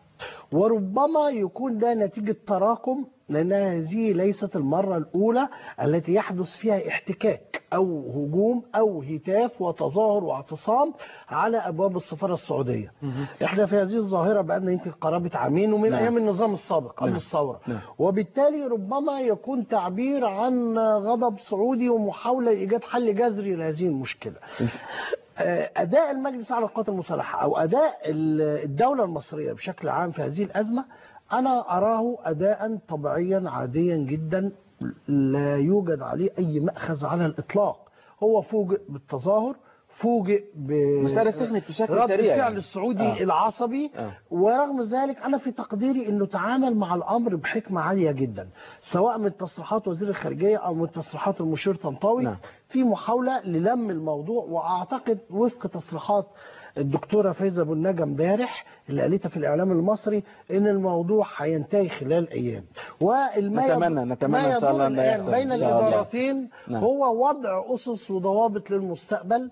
وربما يكون ده نتيجة تراكم لأن هذه ليست المرة الأولى التي يحدث فيها احتكاك أو هجوم أو هتاف وتظاهر واعتصام على أبواب السفارة السعودية احنا في هذه الظاهرة بقالنا يمكن قرابة عامين ومن نعم. أيام النظام السابق قبل نعم. الثورة نعم. وبالتالي ربما يكون تعبير عن غضب سعودي ومحاولة لإيجاد حل جذري لهذه المشكلة آه، أداء المجلس على القوات المسلحة أو أداء ال- الدولة المصرية بشكل عام في هذه الأزمة أنا أراه أداء طبيعيا عاديا جدا لا يوجد عليه أي مأخذ على الإطلاق هو فوجئ بالتظاهر فوجئ ب مسألة سخنت بشكل رد سريع الفعل يعني. السعودي آه. العصبي آه. ورغم ذلك أنا في تقديري أنه تعامل مع الأمر بحكمة عالية جدا سواء من تصريحات وزير الخارجية أو من تصريحات المشير طنطاوي نعم. في محاولة للم الموضوع وأعتقد وفق تصريحات الدكتورة فايزة أبو النجا امبارح اللي قالتها في الإعلام المصري إن الموضوع هينتهي خلال أيام والما نتمنى- يدور- نتمنى ما إن شاء الله يدور أن لا الآن يحصل بين إن شاء الله. الإدارتين نعم. هو وضع أسس وضوابط للمستقبل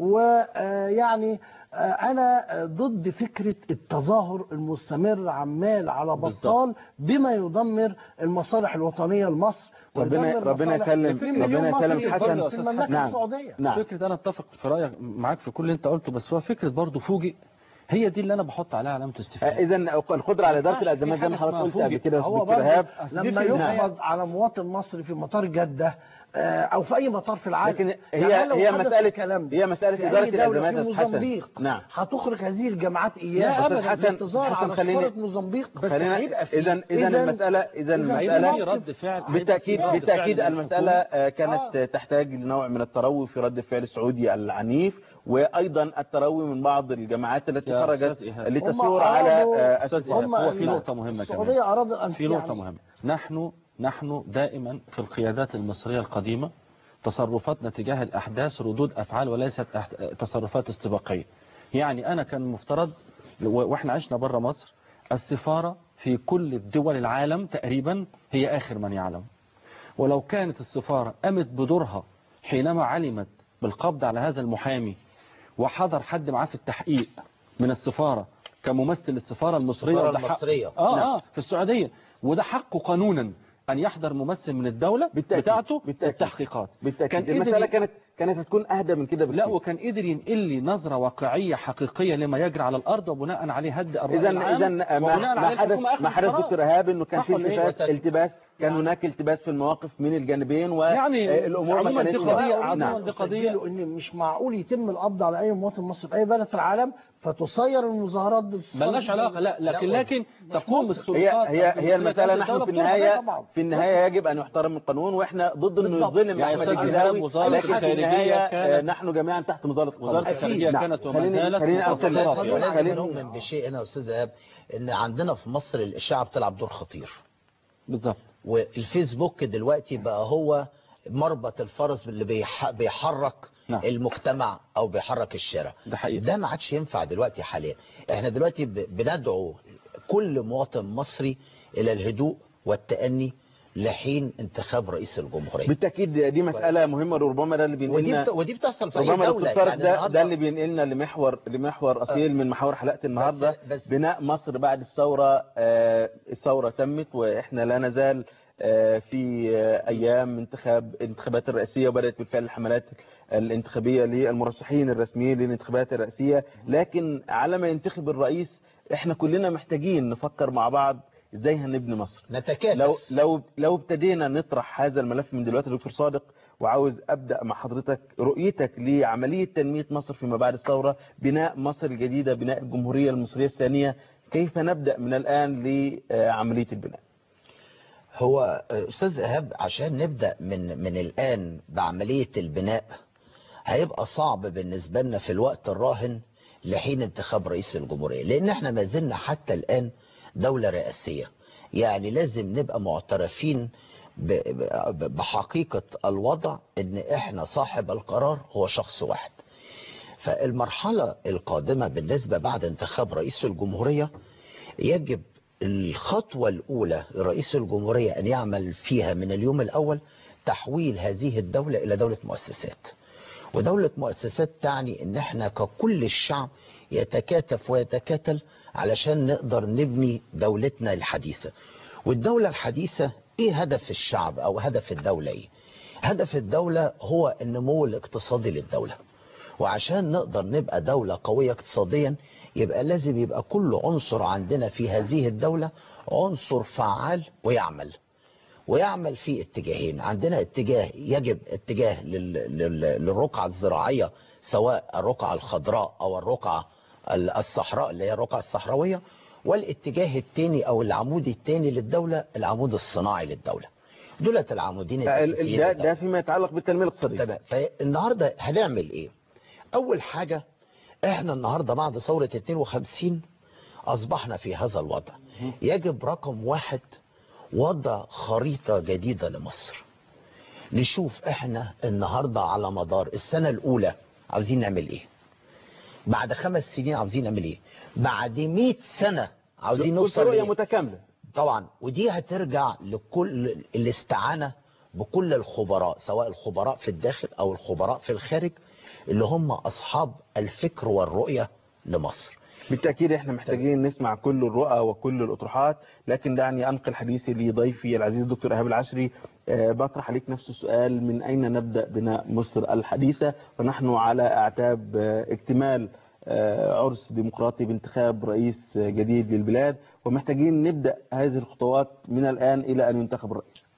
ويعني أنا ضد فكرة التظاهر المستمر عمال على بطال بما يدمر المصالح الوطنية لمصر ربنا ويدمر ربنا مصالح يسلم 2 مليون ربنا مصري يسلم حسن في المملكة نعم السعودية نعم فكرة أنا أتفق في رأيك معاك في كل اللي أنت قلته بس هو فكرة برضه فوجئ هي دي اللي أنا بحط عليها علامة استفهام اذا القدره على اداره ينفعش الازمات في زي ما حاجة حضرتك اسمها قلت قبل فوجئ. كده هو دكتور برضه ايهاب لما يقبض على مواطن مصري في مطار جدة آه، او في اي مطار في العالم لكن يعني هي لو هي حدث مساله الكلام ده هي مساله في اداره أي دولة الازمات في يا أستاذ حسن موزمبيق نعم هتخرج هذه الجماعات لا اياها أبداً. حسن- للانتظار حسن على خليني- سفارة موزمبيق خلينا اذا اذا المساله اذا المساله في رد فعل بالتاكيد هيبقى في رد بالتاكيد فعل من المساله الحكومة. آه، كانت تحتاج لنوع من التروي في رد الفعل السعودي العنيف وايضا التروي من بعض الجماعات التي يا خرجت أستاذ إيهاب. لتثور هم على أرادوا- آه، أستاذ السفارة. إيهاب، هو في نقطة مهمة السعودية كمان أرادت أن في نقطة يعني- مهمة نحن نحن دائما في القيادات المصرية القديمة تصرفاتنا تجاه الأحداث ردود أفعال وليست أح- تصرفات استباقية يعني أنا كان مفترض و- وإحنا عشنا بره مصر السفارة في كل الدول العالم تقريبا هي آخر من يعلم ولو كانت السفارة قامت بدورها حينما علمت بالقبض على هذا المحامي وحضر حد معاه في التحقيق من السفارة كممثل السفارة المصرية السفارة وده حق- المصرية. آه, نعم. آه في السعودية وده حقه قانونا أن يحضر ممثل من الدولة بالتأكيد. بتاعته بالتأكيد. التحقيقات بالتاكيد قدر المساله ي- كانت كانت هتكون اهدى من كده لا بكتير وكان قدر ينقل لي نظرة واقعية حقيقية لما يجري على الأرض وبناء عليه هدى الرأي اذا العام اذا ما وبناء ما عليه حدث الحكومة أخذت ما حدث قرار. دكتور ايهاب انه كان صح في ولا إيه؟ التباس التباس كان هناك التباس في المواقف من الجانبين يعني والامور ما عموما كانتش دي قضية نعم. عموما دي قضية ان مش معقول يتم القبض على اي مواطن مصري في اي بلد في العالم فتصير المظاهرات بالصفات ملناش علاقة لا لكن لكن تقوم هي السلطات هي هي المسألة نحن الدولة في بتقول النهاية حاجة طبعاً. في النهاية يجب أن يحترم القانون وإحنا ضد إنه بالضبط. يظلم يعني أحمد أستاذ الجزاوي إلهام، وزارة لكن في الخارجية النهاية كانت- آه، نحن جميعا تحت مظلة القانون وزارة الخارجية نعم. كانت وما خليني زالت خليني أوصل مخصصة لك. ولازم خليني- نؤمن بشيء هنا يا استاذ ايهاب ان عندنا في مصر الاشاعه بتلعب دور خطير بالظبط والفيسبوك دلوقتي بقى هو مربط الفرس اللي بيح- بيحرك نعم. المجتمع او بيحرك الشارع ده حقيقي ده ما عادش ينفع دلوقتي حاليا احنا دلوقتي ب- بندعو كل مواطن مصري الى الهدوء والتأني لحين انتخاب رئيس الجمهورية بالتأكيد دي مسألة مهمة وربما ده اللي ودي, بينقلنا بت... ودي بتحصل في اي ربما دولة دكتور طارق يعني ده, النهاردة- ده اللي بينقلنا لمحور لمحور اصيل من محاور حلقه النهارده بناء مصر بعد الثوره آه، الثوره تمت واحنا لا نزال آه، في آه، ايام انتخاب انتخابات الرئاسيه وبدات بالفعل الحملات الانتخابيه للمرشحين الرسميين للانتخابات الرئاسيه لكن على ما ينتخب الرئيس احنا كلنا محتاجين نفكر مع بعض ازاي هنبني مصر نتكاتف لو لو لو ابتدينا نطرح هذا الملف من دلوقتي يا دكتور صادق وعاوز ابدا مع حضرتك رؤيتك لعمليه تنميه مصر فيما بعد الثوره بناء مصر الجديده بناء الجمهوريه المصريه الثانيه كيف نبدا من الان لعمليه البناء هو استاذ ايهاب عشان نبدا من من الان بعمليه البناء هيبقى صعب بالنسبه لنا في الوقت الراهن لحين انتخاب رئيس الجمهوريه لان احنا ما زلنا حتى الان دوله رئاسيه يعني لازم نبقى معترفين ب- ب- بحقيقه الوضع ان احنا صاحب القرار هو شخص واحد فالمرحله القادمه بالنسبه بعد انتخاب رئيس الجمهوريه يجب الخطوة الأولى لرئيس الجمهورية أن يعمل فيها من اليوم الأول تحويل هذه الدولة إلى دولة مؤسسات ودولة مؤسسات تعني أن احنا ككل الشعب يتكاتف ويتكاتل علشان نقدر نبني دولتنا الحديثة والدولة الحديثة ايه هدف الشعب او هدف الدولة ايه هدف الدولة هو النمو الاقتصادي للدولة وعشان نقدر نبقى دولة قوية اقتصاديا يبقى لازم يبقى كل عنصر عندنا في هذه الدولة عنصر فعال ويعمل ويعمل في اتجاهين عندنا اتجاه يجب اتجاه لل... لل... للرقعة الزراعية سواء الرقعة الخضراء او الرقعة الصحراء اللي هي الرقعة الصحراوية والاتجاه الثاني او العمود الثاني للدولة العمود الصناعي للدولة دولت العمودين ال- ال- الأساسيين ده, للدولة. ده فيما يتعلق بالتنميه الاقتصاديه تمام فالنهارده هنعمل ايه اول حاجه احنا النهارده بعد ثوره 52 اصبحنا في هذا الوضع يجب رقم واحد وضع خريطه جديده لمصر نشوف احنا النهارده على مدار السنه الاولى عاوزين نعمل ايه بعد خمس سنين عاوزين نعمل ايه بعد 100 سنه عاوزين نوصل رؤيه لإيه؟ متكامله طبعا ودي هترجع لكل الاستعانة بكل الخبراء سواء الخبراء في الداخل او الخبراء في الخارج اللي هم اصحاب الفكر والرؤية لمصر بالتأكيد احنا محتاجين نسمع كل الرؤى وكل الأطروحات لكن دعني أنقل حديثي لضيفي العزيز دكتور إيهاب العشري آه، بطرح عليك نفس السؤال من أين نبدأ بناء مصر الحديثة فنحن على أعتاب آه، اكتمال آه، عرس ديمقراطي بانتخاب رئيس آه، جديد للبلاد ومحتاجين نبدأ هذه الخطوات من الآن إلى أن ينتخب الرئيس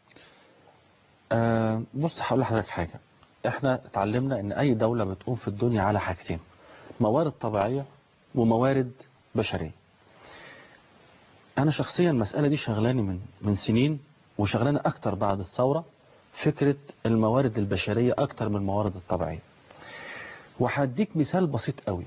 آه بص هقول لحضرتك حاجة احنا اتعلمنا ان اي دولة بتقوم في الدنيا على حاجتين موارد طبيعية وموارد بشرية انا شخصيا المسألة دي شغلاني من من سنين وشغلاني اكتر بعد الثورة فكرة الموارد البشرية اكتر من الموارد الطبيعية وهديك مثال بسيط قوي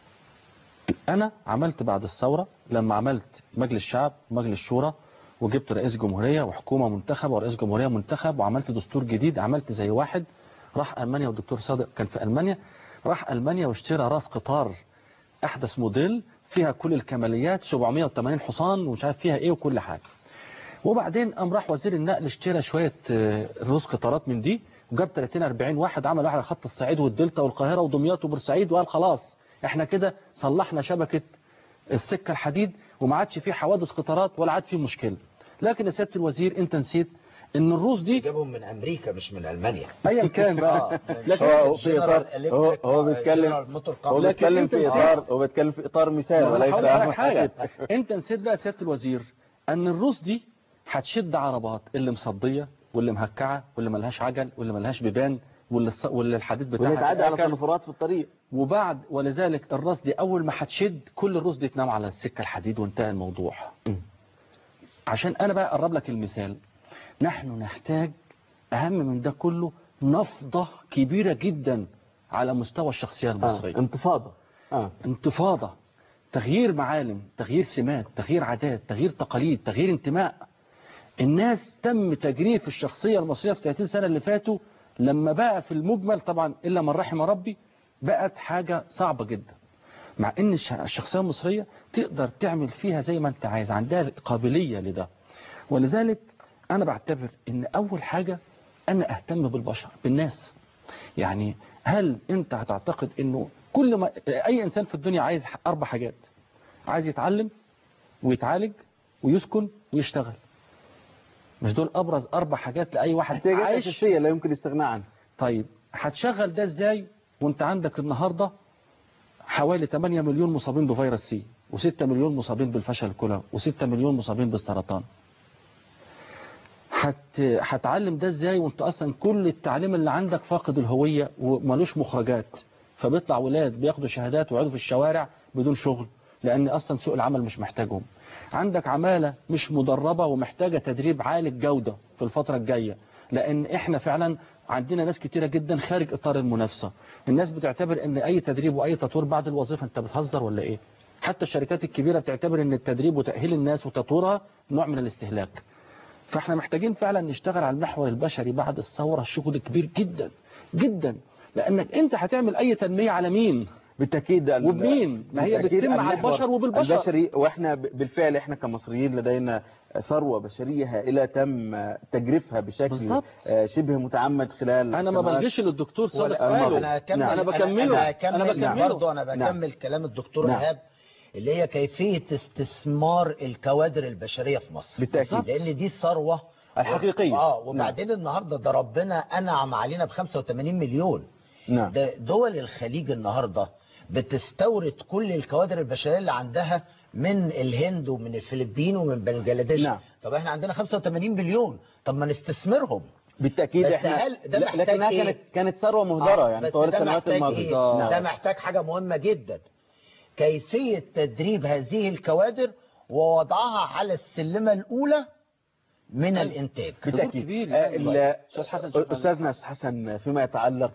انا عملت بعد الثورة لما عملت مجلس شعب ومجلس شورى وجبت رئيس جمهورية وحكومة منتخبة ورئيس جمهورية منتخب وعملت دستور جديد عملت زي واحد راح ألمانيا والدكتور صادق كان في ألمانيا راح ألمانيا واشترى راس قطار أحدث موديل فيها كل الكماليات 780 حصان ومش عارف فيها إيه وكل حاجة وبعدين قام راح وزير النقل اشترى شوية آه، رؤوس قطارات من دي وجاب 30 40 واحد عمل واحد على خط الصعيد والدلتا والقاهرة ودمياط وبورسعيد وقال خلاص احنا كده صلحنا شبكة السكة الحديد وما عادش فيه حوادث قطارات ولا عاد فيه مشكلة لكن يا سيادة الوزير انت نسيت ان الروس دي جابهم من امريكا مش من المانيا ايا كان بقى آه، لكن هو في اطار هو هو بيتكلم هو بيتكلم في اطار هو بيتكلم في اطار مثال ولا وليس هقول لك أمر حاجة حقيقي. انت نسيت بقى يا سيادة الوزير ان الروس دي هتشد عربات اللي مصديه واللي مهكعه واللي ملهاش عجل واللي ملهاش بيبان واللي الص- واللي الحديد بتاعها واللي تعدي على اتأكل. تنفرات في الطريق وبعد ولذلك الراس دي اول ما هتشد كل الراس دي تنام على السكه الحديد وانتهى الموضوع عشان انا بقى اقرب لك المثال نحن نحتاج اهم من ده كله نفضه كبيره جدا على مستوى الشخصيه المصريه آه. انتفاضه آه. انتفاضه تغيير معالم تغيير سمات تغيير عادات تغيير تقاليد تغيير انتماء الناس تم تجريف الشخصيه المصريه في 30 سنه اللي فاتوا لما بقى في المجمل طبعا الا من رحم ربي بقت حاجه صعبه جدا مع ان الش- الشخصيه المصريه تقدر تعمل فيها زي ما انت عايز عندها قابليه لده ولذلك انا بعتبر ان اول حاجه انا اهتم بالبشر بالناس يعني هل انت هتعتقد انه كل ما اي انسان في الدنيا عايز اربع حاجات عايز يتعلم ويتعالج ويسكن ويشتغل مش دول ابرز اربع حاجات لاي واحد احتياجات عايش اساسيه لا يمكن الاستغناء عنها طيب هتشغل ده ازاي وانت عندك النهارده حوالي 8 مليون مصابين بفيروس سي و6 مليون مصابين بالفشل الكلوي و6 مليون مصابين بالسرطان هت... هتعلم ده ازاي وانت اصلا كل التعليم اللي عندك فاقد الهوية ومالوش مخرجات فبيطلع ولاد بياخدوا شهادات ويقعدوا في الشوارع بدون شغل لان اصلا سوق العمل مش محتاجهم عندك عمالة مش مدربة ومحتاجة تدريب عالي الجودة في الفترة الجاية لان احنا فعلا عندنا ناس كتيرة جدا خارج اطار المنافسة الناس بتعتبر ان اي تدريب واي تطوير بعد الوظيفة انت بتهزر ولا ايه حتى الشركات الكبيرة بتعتبر ان التدريب وتأهيل الناس وتطويرها نوع من الاستهلاك فاحنا محتاجين فعلا نشتغل على المحور البشري بعد الثورة شغل كبير جدا جدا لانك انت هتعمل اي تنمية على مين بالتاكيد ال- وبمين ما هي بالتأكيد بتتم على المحور البشر وبالبشر البشري واحنا ب- بالفعل احنا كمصريين لدينا ثروه بشريه هائله تم تجريفها بشكل بالظبط. آه، شبه متعمد خلال انا ما سنوات. بلغيش للدكتور صالح ولا- قاله انا هكمل نعم. انا بكمله انا هكمل انا بكمله برضه انا نعم. بكمل كلام الدكتور نعم. ايهاب اللي هي كيفيه استثمار الكوادر البشريه في مصر بالتأكيد. لان دي الثروه الحقيقية. اه وبعدين النهارده ده ربنا انعم علينا ب 85 مليون نعم ده دول الخليج النهارده بتستورد كل الكوادر البشريه اللي عندها من الهند ومن الفلبين ومن بنجلاديش نعم. طب احنا عندنا 85 مليون طب ما نستثمرهم بالتاكيد بس احنا هل ده لا- محتاج لكنها إيه؟ كانت كانت ثروه مهدره آه، يعني بس طوال ده السنوات محتاج الماضيه إيه؟ ده محتاج حاجة مهمة جدا كيفية تدريب هذه الكوادر ووضعها على السلمة الأولى من الإنتاج بالتأكيد آه، ال- أستاذنا أستاذ حسن فيما يتعلق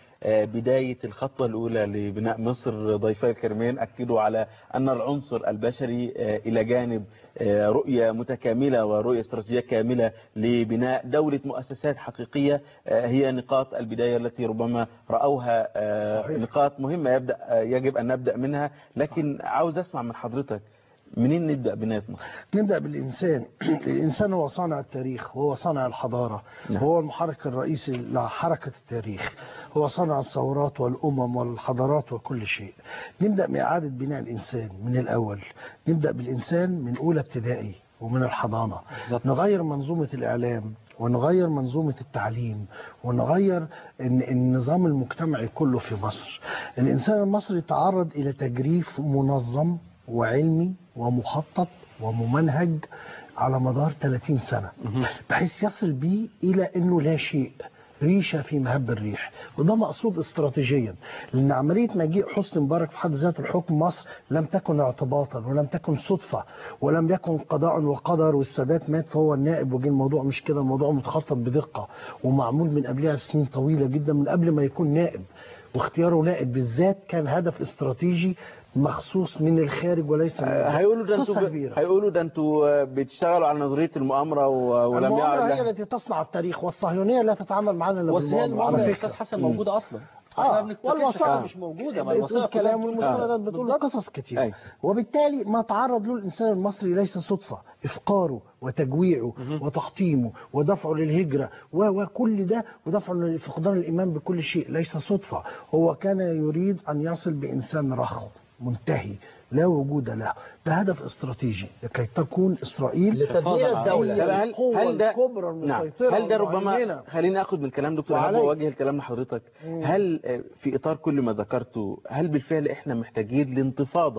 ببداية الخطوة الأولى لبناء مصر ضيفي الكريمين أكدوا على أن العنصر البشري آه، إلى جانب آه، رؤية متكاملة ورؤية استراتيجية كاملة لبناء دولة مؤسسات حقيقية آه، هي نقاط البداية التي ربما رأوها آه، صحيح. نقاط مهمة يبدأ آه، يجب أن نبدأ منها لكن عاوز أسمع من حضرتك منين نبدأ بناية مصر؟ نبدأ بالإنسان الإنسان هو صانع التاريخ هو صانع الحضارة نعم. هو المحرك الرئيسي لحركة التاريخ هو صانع الثورات والأمم والحضارات وكل شيء نبدأ بإعادة بناء الإنسان من الأول نبدأ بالإنسان من أولى ابتدائي ومن الحضانة نغير منظومة الإعلام ونغير منظومة التعليم ونغير الن- النظام المجتمعي كله في مصر الإنسان المصري تعرض إلى تجريف منظم وعلمي ومخطط وممنهج على مدار 30 سنة بحيث يصل بيه إلى أنه لا شيء ريشة في مهب الريح وده مقصود استراتيجيا لأن عملية مجيء حسني مبارك في حد ذاته لحكم مصر لم تكن اعتباطا ولم تكن صدفة ولم يكن قضاء وقدر والسادات مات فهو النائب وجه الموضوع مش كده الموضوع متخطط بدقة ومعمول من قبلها بسنين طويلة جدا من قبل ما يكون نائب واختياره نائب بالذات كان هدف استراتيجي مخصوص من الخارج وليس من آه، هيقولوا ده قصة انتوا كبيرة. هيقولوا ده انتوا بتشتغلوا على نظريه المؤامره و- ولم المؤامرة يعد هي لها التي تصنع التاريخ والصهيونية لا تتعامل معنا الا بس هي بالمؤامرة المؤامرة على يا فكرة استاذ حسن مم. موجودة اصلا اه احنا والوثائق حاجة مش موجودة ما بتقول الوثائق كلام كلها والمستندات بتقول- بتقول قصص كتير أي. وبالتالي ما تعرض له الانسان المصري ليس صدفه افقاره وتجويعه وتحطيمه ودفعه للهجره و- وكل ده ودفعه لفقدان الايمان بكل شيء ليس صدفه هو كان يريد ان يصل بانسان رخو منتهي لا وجود له ده هدف استراتيجي لكي تكون اسرائيل لتدمير الدولة. هي طب هل القوة هل ده الكبرى نعم المسيطرة هل ده ربما والمهيمنة. خليني اخد من الكلام دكتور ايهاب وعليك. واوجه الكلام لحضرتك هل آه، في اطار كل ما ذكرته هل بالفعل احنا محتاجين لانتفاضه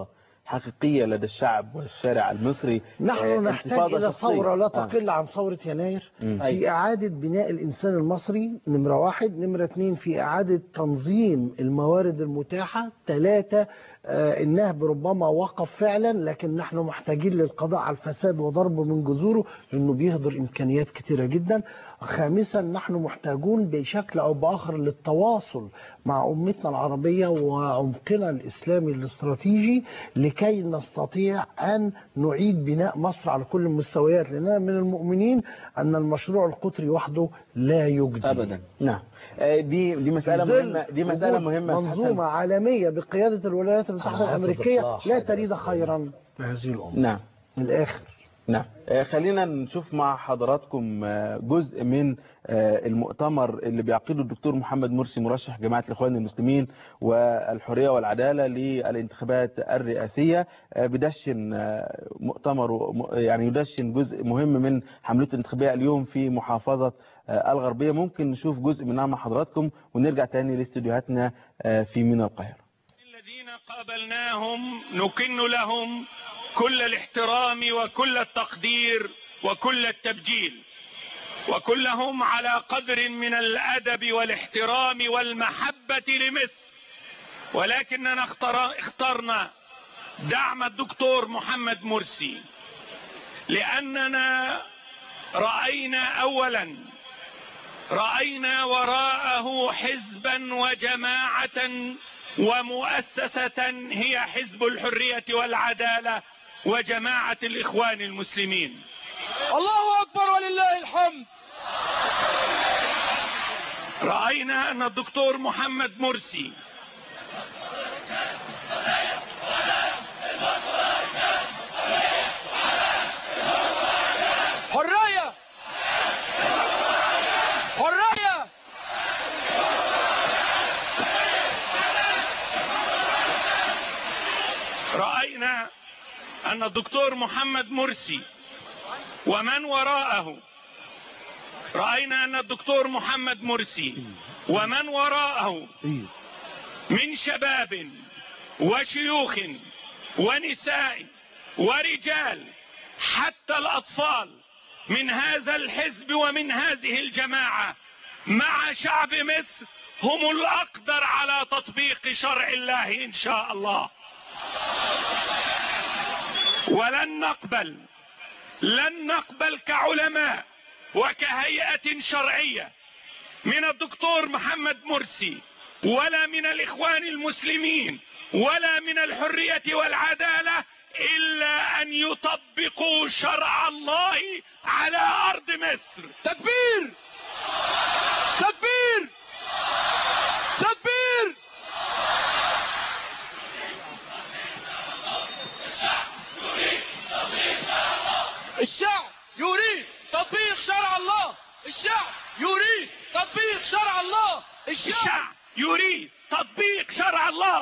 حقيقية لدى الشعب والشارع المصري نحن آه، نحتاج انتفاضة إلى شخصية. ثورة لا آه. تقل عن ثورة يناير مم. في إعادة بناء الإنسان المصري نمرة واحد نمرة اتنين في إعادة تنظيم الموارد المتاحة ثلاثة آه، النهب ربما وقف فعلا لكن نحن محتاجين للقضاء على الفساد وضربه من جذوره لأنه بيهدر إمكانيات كتيرة جدا خامسا نحن محتاجون بشكل أو بآخر للتواصل مع أمتنا العربية وعمقنا الإسلامي الاستراتيجي لكي نستطيع أن نعيد بناء مصر على كل المستويات لأننا من المؤمنين أن المشروع القطري وحده لا يجدي أبدا نعم آه، دي دي مسألة في ظل مهمة دي مسألة وجود مهمة يا أستاذ منظومة عالمية بقيادة الولايات المتحدة على حسب الأمريكية إطلاق لا تريد خيرا لهذه الأمة نعم من الآخر نعم آه، خلينا نشوف مع حضراتكم آه، جزء من آه، المؤتمر اللي بيعقده الدكتور محمد مرسي مرشح جماعة الإخوان المسلمين والحرية والعدالة للانتخابات الرئاسية آه، بدشن آه، مؤتمر م- يعني يدشن جزء مهم من حملته الانتخابية اليوم في محافظة آه، الغربية ممكن نشوف جزء منها مع حضراتكم ونرجع تاني لاستديوهاتنا آه، في مينا القاهرة قابلناهم نكن لهم كل الاحترام وكل التقدير وكل التبجيل وكلهم على قدر من الادب والاحترام والمحبه لمصر ولكننا اختار- اخترنا دعم الدكتور محمد مرسي لاننا راينا اولا راينا وراءه حزبا وجماعه ومؤسسه هي حزب الحريه والعداله وجماعه الاخوان المسلمين الله أكبر ولله الحمد راينا ان الدكتور محمد مرسي حرية حرية راينا ان الدكتور محمد مرسي ومن وراءه راينا ان الدكتور محمد مرسي ومن وراءه من شباب وشيوخ ونساء ورجال حتى الاطفال من هذا الحزب ومن هذه الجماعه مع شعب مصر هم الاقدر على تطبيق شرع الله ان شاء الله ولن نقبل لن نقبل كعلماء وكهيئه شرعيه من الدكتور محمد مرسي ولا من الاخوان المسلمين ولا من الحريه والعداله الا ان يطبقوا شرع الله على ارض مصر تكبير تكبير تكبير الشعب يريد تطبيق شرع الله الشعب يريد تطبيق شرع الله الشعب يريد تطبيق شرع الله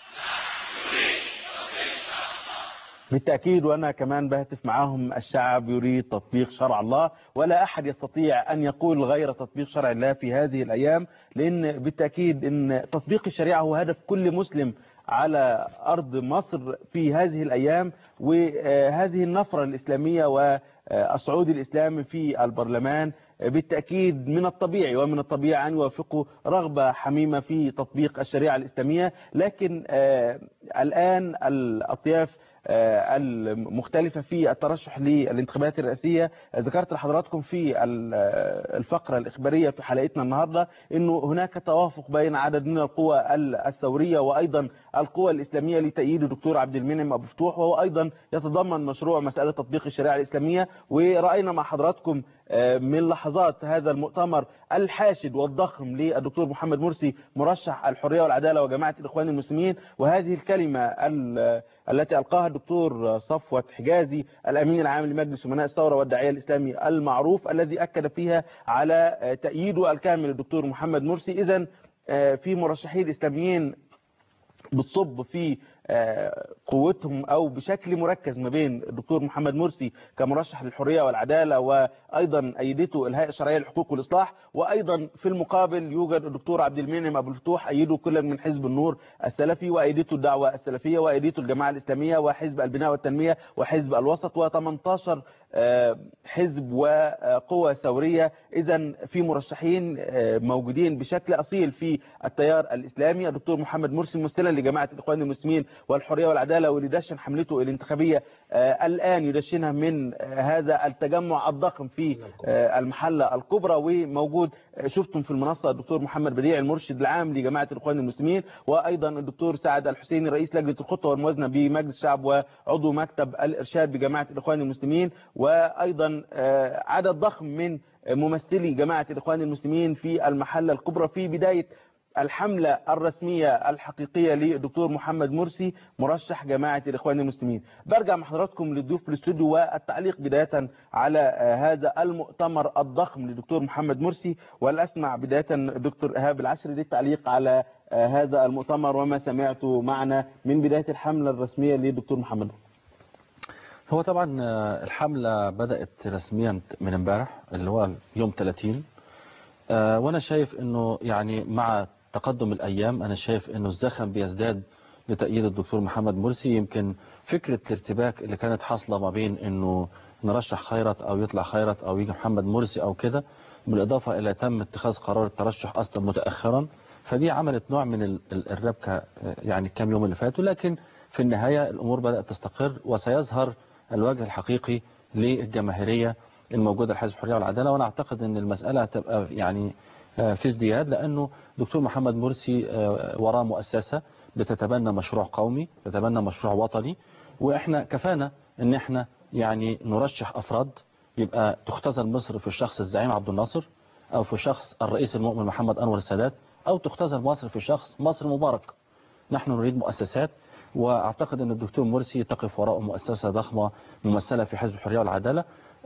بالتأكيد وأنا كمان بهتف معاهم الشعب يريد تطبيق شرع الله ولا أحد يستطيع أن يقول غير تطبيق شرع الله في هذه الأيام لأن بالتأكيد أن تطبيق الشريعة هو هدف كل مسلم على أرض مصر في هذه الأيام وهذه النفرة الإسلامية والصعود الإسلامي في البرلمان بالتأكيد من الطبيعي ومن الطبيعي أن يوافقوا رغبة حميمة في تطبيق الشريعة الإسلامية لكن آه، الآن الأطياف آه، المختلفة في الترشح للانتخابات الرئاسية ذكرت لحضراتكم في ال- آه، الفقرة الإخبارية في حلقتنا النهاردة أنه هناك توافق بين عدد من القوى ال- الثورية وأيضا القوى الإسلامية لتأييد الدكتور عبد المنعم أبو فتوح وهو أيضا يتضمن مشروع مسألة تطبيق الشريعة الإسلامية ورأينا مع حضراتكم آه، من لحظات هذا المؤتمر الحاشد والضخم للدكتور محمد مرسي مرشح الحرية والعدالة وجماعة الإخوان المسلمين وهذه الكلمة ال- التي ألقاها الدكتور صفوت حجازي الأمين العام لمجلس أمناء الثورة والداعية الإسلامي المعروف الذي أكد فيها على آه، تأييده الكامل للدكتور محمد مرسي إذا في مرشحين إسلاميين بتصب في آه، قوتهم او بشكل مركز ما بين الدكتور محمد مرسي كمرشح للحريه والعداله وايضا ايدته الهيئه الشرعيه للحقوق والاصلاح وايضا في المقابل يوجد الدكتور عبد المنعم ابو الفتوح ايده كل من حزب النور السلفي وايدته الدعوه السلفيه وايدته الجماعه الاسلاميه وحزب البناء والتنميه وحزب الوسط و18 حزب وقوى ثوريه اذا في مرشحين آه، موجودين بشكل اصيل في التيار الاسلامي الدكتور محمد مرسي ممثلا لجماعه الاخوان المسلمين والحريه والعداله واللي دشن حملته الانتخابيه آه، الان يدشنها من آه، هذا التجمع الضخم في آه، المحله الكبرى وموجود آه، شفتم في المنصه الدكتور محمد بديع المرشد العام لجماعه الاخوان المسلمين وايضا الدكتور سعد الحسيني رئيس لجنه الخطه والموازنه بمجلس الشعب وعضو مكتب الارشاد بجماعه الاخوان المسلمين وايضا آه، عدد ضخم من ممثلي جماعه الاخوان المسلمين في المحله الكبرى في بدايه الحملة الرسمية الحقيقية للدكتور محمد مرسي مرشح جماعة الإخوان المسلمين برجع مع حضراتكم للضيوف في الاستوديو والتعليق بداية على آه، هذا المؤتمر الضخم للدكتور محمد مرسي والأسمع بداية دكتور إيهاب العشري للتعليق على آه، هذا المؤتمر وما سمعته معنا من بداية الحملة الرسمية للدكتور محمد هو طبعا آه، الحملة بدأت رسميا من امبارح اللي هو يوم 30 آه، وانا شايف انه يعني مع تقدم الايام انا شايف انه الزخم بيزداد لتأييد الدكتور محمد مرسي يمكن فكرة الارتباك اللي كانت حاصلة ما بين انه نرشح خيرت او يطلع خيرت او يجي محمد مرسي او كده بالاضافة الى تم اتخاذ قرار الترشح اصلا متأخرا فدي عملت نوع من ال- ال- الربكة آه، يعني كام يوم اللي فاتوا لكن في النهاية الامور بدأت تستقر وسيظهر الوجه الحقيقي للجماهيرية الموجودة لحزب الحرية والعدالة وانا اعتقد ان المسألة هتبقى يعني آه، في ازدياد لانه دكتور محمد مرسي آه، وراه مؤسسة بتتبنى مشروع قومي تتبنى مشروع وطني واحنا كفانا ان احنا يعني نرشح افراد يبقى تختزل مصر في الشخص الزعيم عبد الناصر او في شخص الرئيس المؤمن محمد انور السادات او تختزل مصر في شخص مصر مبارك نحن نريد مؤسسات واعتقد ان الدكتور مرسي تقف وراءه مؤسسه ضخمه ممثله في حزب الحريه والعداله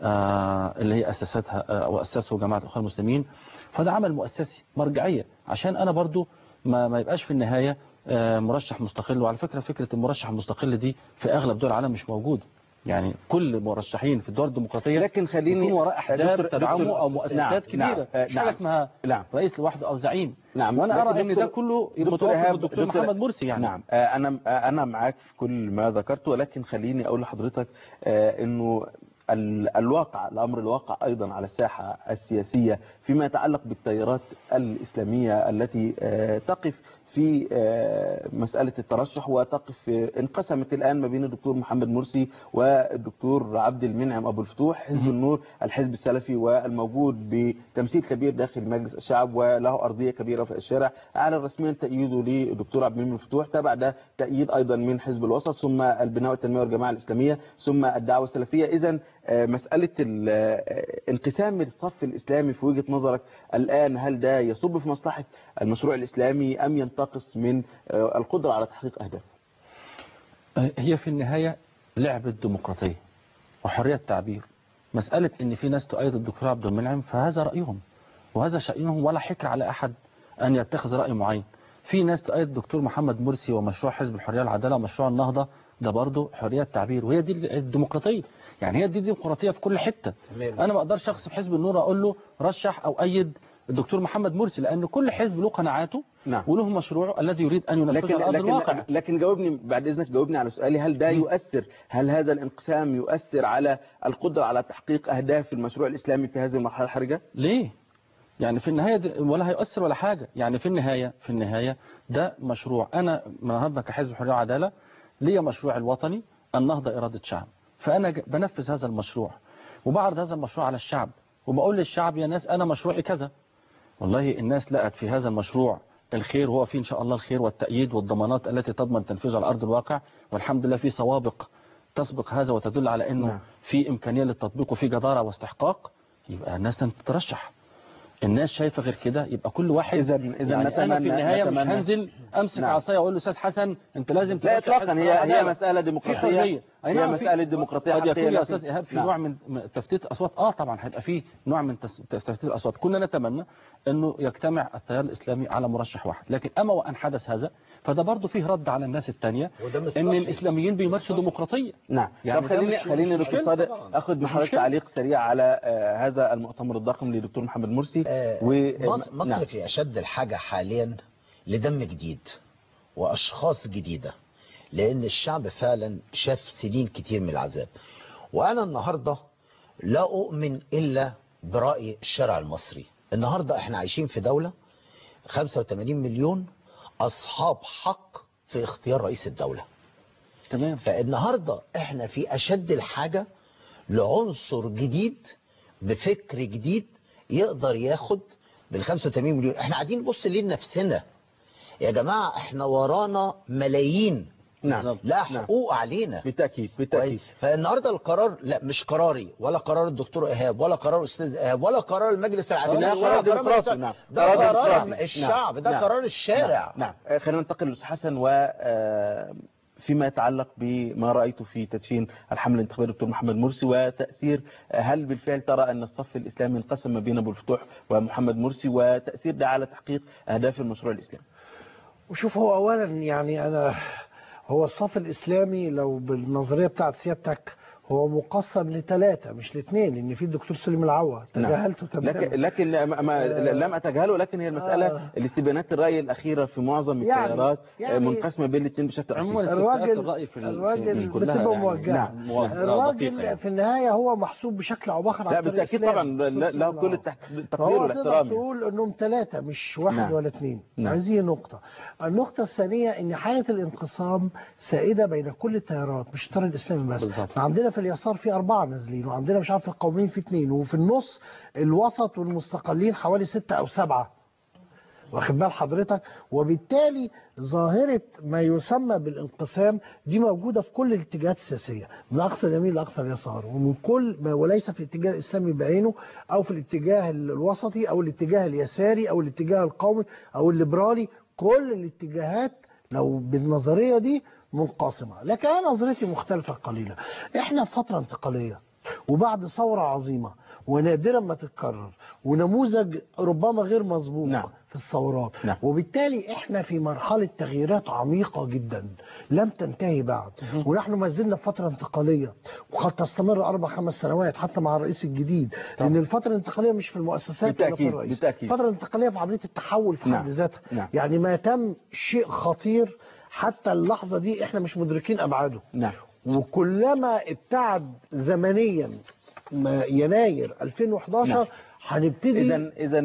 آه، اللي هي اسستها آه، واسسه جماعه الاخوان المسلمين فده عمل مؤسسي مرجعيه عشان انا برضو ما, ما يبقاش في النهايه آه، مرشح مستقل وعلى فكره فكره المرشح المستقل دي في اغلب دول العالم مش موجوده يعني كل مرشحين في الدول الديمقراطيه لكن خليني يكون وراء احزاب دكتور- تدعمه دكتور- او مؤسسات نعم، كبيره نعم، آه، مش حاجه نعم. اسمها نعم. رئيس لوحده او زعيم نعم وانا لكن ارى ان ده دكتور- كله دكتور متوقف إيهاب، الدكتور دكتور- محمد مرسي يعني نعم آه، انا آه، انا معاك في كل ما ذكرته ولكن خليني اقول لحضرتك آه، انه ال- الواقع الامر الواقع ايضا على الساحه السياسيه فيما يتعلق بالتيارات الاسلاميه التي آه، تقف في آه، مسألة الترشح وتقف آه، انقسمت الآن ما بين الدكتور محمد مرسي والدكتور عبد المنعم أبو الفتوح حزب النور الحزب السلفي والموجود بتمثيل كبير داخل مجلس الشعب وله أرضية كبيرة في الشارع أعلن رسميا تأييده للدكتور عبد المنعم الفتوح تبع ده تأييد أيضا من حزب الوسط ثم البناء والتنمية والجماعة الإسلامية ثم الدعوة السلفية إذا مسألة ال- آه، انقسام الصف الإسلامي في وجهة نظرك الآن هل ده يصب في مصلحة المشروع الإسلامي أم ينتقص من آه، القدرة على تحقيق أهدافه هي في النهاية لعبة ديمقراطية وحرية تعبير مسألة ان في ناس تؤيد الدكتور عبد المنعم فهذا رأيهم وهذا شأنهم ولا حكر على أحد أن يتخذ رأي معين في ناس تؤيد الدكتور محمد مرسي ومشروع حزب الحرية والعدالة ومشروع النهضة ده برضه حرية تعبير وهي دي الديمقراطية يعني هي دي الديمقراطية في كل حتة أنا ما أقدرش شخص في حزب النور أقول له رشح أو أيد الدكتور محمد مرسي لأن كل حزب له قناعاته نعم. وله مشروعه الذي يريد أن ينفذه لكن على أرض الواقع لكن لكن جاوبني بعد اذنك جاوبني على سؤالي هل ده يؤثر هل هذا الانقسام يؤثر على القدره على تحقيق اهداف المشروع الاسلامي في هذه المرحله الحرجه؟ ليه؟ يعني في النهاية ده ولا هيؤثر ولا حاجة يعني في النهاية في النهاية ده مشروع أنا النهارده كحزب حرية وعدالة ليا مشروع الوطني النهضة إرادة شعب فأنا ج- بنفذ هذا المشروع وبعرض هذا المشروع على الشعب وبقول للشعب يا ناس أنا مشروعي كذا والله الناس لقت في هذا المشروع الخير وهو فيه إن شاء الله الخير والتأييد والضمانات التي تضمن تنفيذه على أرض الواقع والحمد لله في سوابق تسبق هذا وتدل على أنه نعم. في إمكانية للتطبيق وفي جدارة واستحقاق يبقى الناس تترشح الناس شايفه غير كده يبقى كل واحد إذا إذا يعني انا في نتمنى- النهايه مش نتمنى- هنزل امسك نعم. عصايه واقول له استاذ حسن انت لازم لا ترشح اطلاقا حزب هي هي العدالة. مساله في ديمقراطيه حريه أي هي نعم في- مساله ديمقراطيه قد حقيقية، يكون يا لكن- استاذ ايهاب في نعم. نوع من من تفتيت الاصوات اه طبعا هيبقى في نوع من تس- تفتيت الاصوات كنا نتمنى انه يجتمع التيار الاسلامي على مرشح واحد لكن اما وان حدث هذا فده برضه فيه رد على الناس الثانيه وده مش ان صحي. الاسلاميين بيمارسوا ديمقراطيه نعم يعني طب ده خليني مش- خليني مش دكتور مشكلة صادق طبعاً. اخذ من مش حضرتك مشكلة. تعليق سريع على آه، هذا المؤتمر الضخم لدكتور محمد مرسي و مصر مصر نعم. في أشد الحاجة حاليا لدم جديد وأشخاص جديدة لأن الشعب فعلا شاف سنين كتير من العذاب وأنا النهاردة لا أؤمن إلا برأي الشارع المصري النهاردة احنا عايشين في دولة 85 مليون أصحاب حق في اختيار رئيس الدولة تمام فالنهاردة احنا في أشد الحاجة لعنصر جديد بفكر جديد يقدر ياخد بال 85 مليون احنا قاعدين نبص ليه لنفسنا يا جماعة احنا ورانا ملايين نعم لا حقوق علينا بالتاكيد بالتاكيد فالنهارده القرار لا مش قراري ولا قرار الدكتور ايهاب ولا قرار الاستاذ ايهاب ولا قرار المجلس العسكري لا ولا قرار قرار ديمقراطي المجلس- نعم ده قرار الشعب ده قرار الشارع نعم, نعم. آه، خلينا ننتقل للاستاذ حسن و آه، فيما يتعلق بما رايته في تدشين الحمله الانتخابيه دكتور محمد مرسي وتاثير آه، هل بالفعل ترى ان الصف الاسلامي انقسم ما بين ابو الفتوح ومحمد مرسي وتاثير ده على تحقيق اهداف المشروع الاسلامي وشوف هو اولا يعني انا هو الصف الاسلامي لو بالنظريه بتاعت سيادتك هو مقسم لثلاثه مش لاثنين ان في الدكتور سليم العوا تجاهلته تماما لكن لكن ما ما لم اتجاهله لكن هي المساله آه. الاستبيانات الراي الاخيره في معظم يعني- التيارات يعني- آه، منقسمه بين الاثنين بشكل عموما أساسي. استفتاءات الرأي في ال- في- الراجل كلها بتبقى يعني موجهه نعم، موجهة. الراجل دقيقة يعني. في النهايه هو محسوب بشكل او باخر لا عن طريق بالتاكيد الإسلام. طبعا لا- له كل التح- التقدير فهو تقدر والاحترام تقول انهم ثلاثه مش واحد نعم. ولا اثنين نعم. هذه نقطه النقطه الثانيه ان حاله الانقسام سائده بين كل التيارات مش التيار الاسلامي بس بالظبط. عندنا في اليسار في اربعه نازلين وعندنا مش عارف في القوميين في اثنين وفي النص الوسط والمستقلين حوالي سته او سبعه واخد بال حضرتك وبالتالي ظاهرة ما يسمى بالانقسام دي موجودة في كل الاتجاهات السياسية من أقصى اليمين لأقصى اليسار ومن كل ما وليس في الاتجاه الإسلامي بعينه أو في الاتجاه الوسطي أو الاتجاه اليساري أو الاتجاه القومي أو الليبرالي كل الاتجاهات لو بالنظرية دي منقسمة لكن أنا نظرتي مختلفة قليلا إحنا في فترة انتقالية وبعد ثورة عظيمة ونادرا ما تتكرر ونموذج ربما غير مسبوق نعم. في الثورات نعم. وبالتالي احنا في مرحلة تغييرات عميقة جدا لم تنتهي بعد ونحن ما زلنا في فترة انتقالية وقد تستمر أربع خمس سنوات حتى مع الرئيس الجديد لأن الفترة الانتقالية مش في المؤسسات ولا في بالتأكيد، الرئيس بالتأكيد. الفترة الانتقالية في عملية التحول في نعم. حد ذاتها نعم. يعني ما تم شيء خطير حتى اللحظة دي احنا مش مدركين أبعاده نعم وكلما ابتعد زمنيا ما يناير 2011 نعم. هنبتدي اذا اذا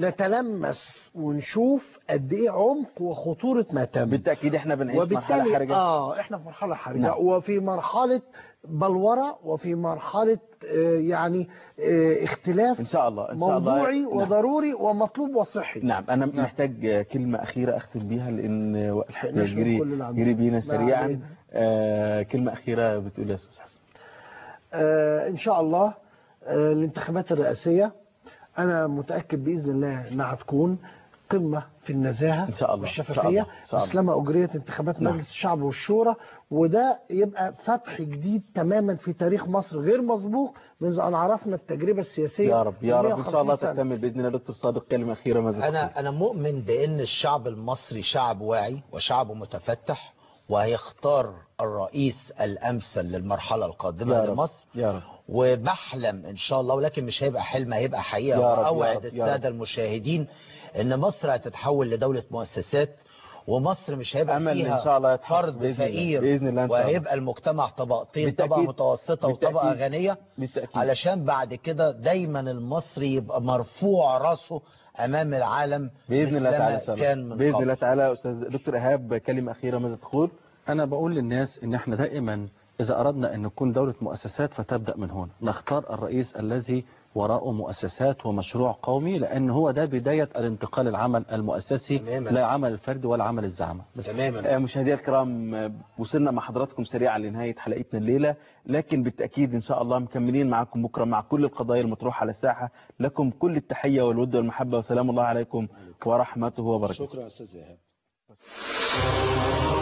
نتلمس ونشوف قد ايه عمق وخطوره ما تم بالتاكيد احنا بنعيش مرحله وبالتالي حرجه اه احنا في مرحله حرجه نعم. وفي مرحله بلوره وفي مرحله آه يعني آه اختلاف ان شاء الله ان شاء الله موضوعي نعم. وضروري ومطلوب وصحي نعم انا محتاج كلمه اخيره اختم بيها لان وقت نشرب جري كل اللي عندنا. جري بينا ما سريعا علينا. آه كلمه اخيره بتقول يا استاذ حسن آه ان شاء الله آه الانتخابات الرئاسيه انا متاكد باذن الله انها هتكون قمه في النزاهه إن شاء الله. إن شاء والشفافيه الله. إن شاء الله. مثلما اجريت انتخابات نعم. مجلس الشعب والشورى وده يبقى فتح جديد تماما في تاريخ مصر غير مسبوق منذ ان عرفنا التجربه السياسيه يا رب يا رب ان شاء الله 150 سنة. تكتمل باذن الله دكتور صادق كلمه اخيره ماذا تقول؟ انا انا مؤمن بان الشعب المصري شعب واعي وشعب متفتح وهيختار الرئيس الامثل للمرحله القادمه يا رب لمصر يا رب وبحلم ان شاء الله ولكن مش هيبقى حلم هيبقى حقيقه يا رب، يا واوعد رب، يا الساده المشاهدين ان مصر هتتحول لدوله مؤسسات ومصر مش هيبقى أمل فيها إن شاء الله يتحقق فرد بإذن الله. فقير بإذن الله إن شاء الله. وهيبقى المجتمع طبقتين بالتأكيد. طبقه متوسطه وطبقه بالتأكيد. غنيه بالتاكيد علشان بعد كده دايما المصري يبقى مرفوع راسه امام العالم باذن الله مثلما تعالى إن شاء الله. كان من باذن قبل. الله تعالى استاذ دكتور ايهاب كلمه اخيره ماذا تقول؟ أنا بقول للناس إن إحنا دائما إذا أردنا أن نكون دولة مؤسسات فتبدأ من هنا نختار الرئيس الذي وراءه مؤسسات ومشروع قومي لأن هو ده بداية الانتقال العمل المؤسسي تماماً. لا عمل الفردي ولا عمل الزعامة تماما آه، مشاهدينا الكرام آه، وصلنا مع حضراتكم سريعا لنهايه حلقتنا الليله لكن بالتاكيد ان شاء الله مكملين معكم بكره مع كل القضايا المطروحه على الساحه لكم كل التحيه والود والمحبه وسلام الله عليكم ورحمته وبركاته شكرا أستاذ إيهاب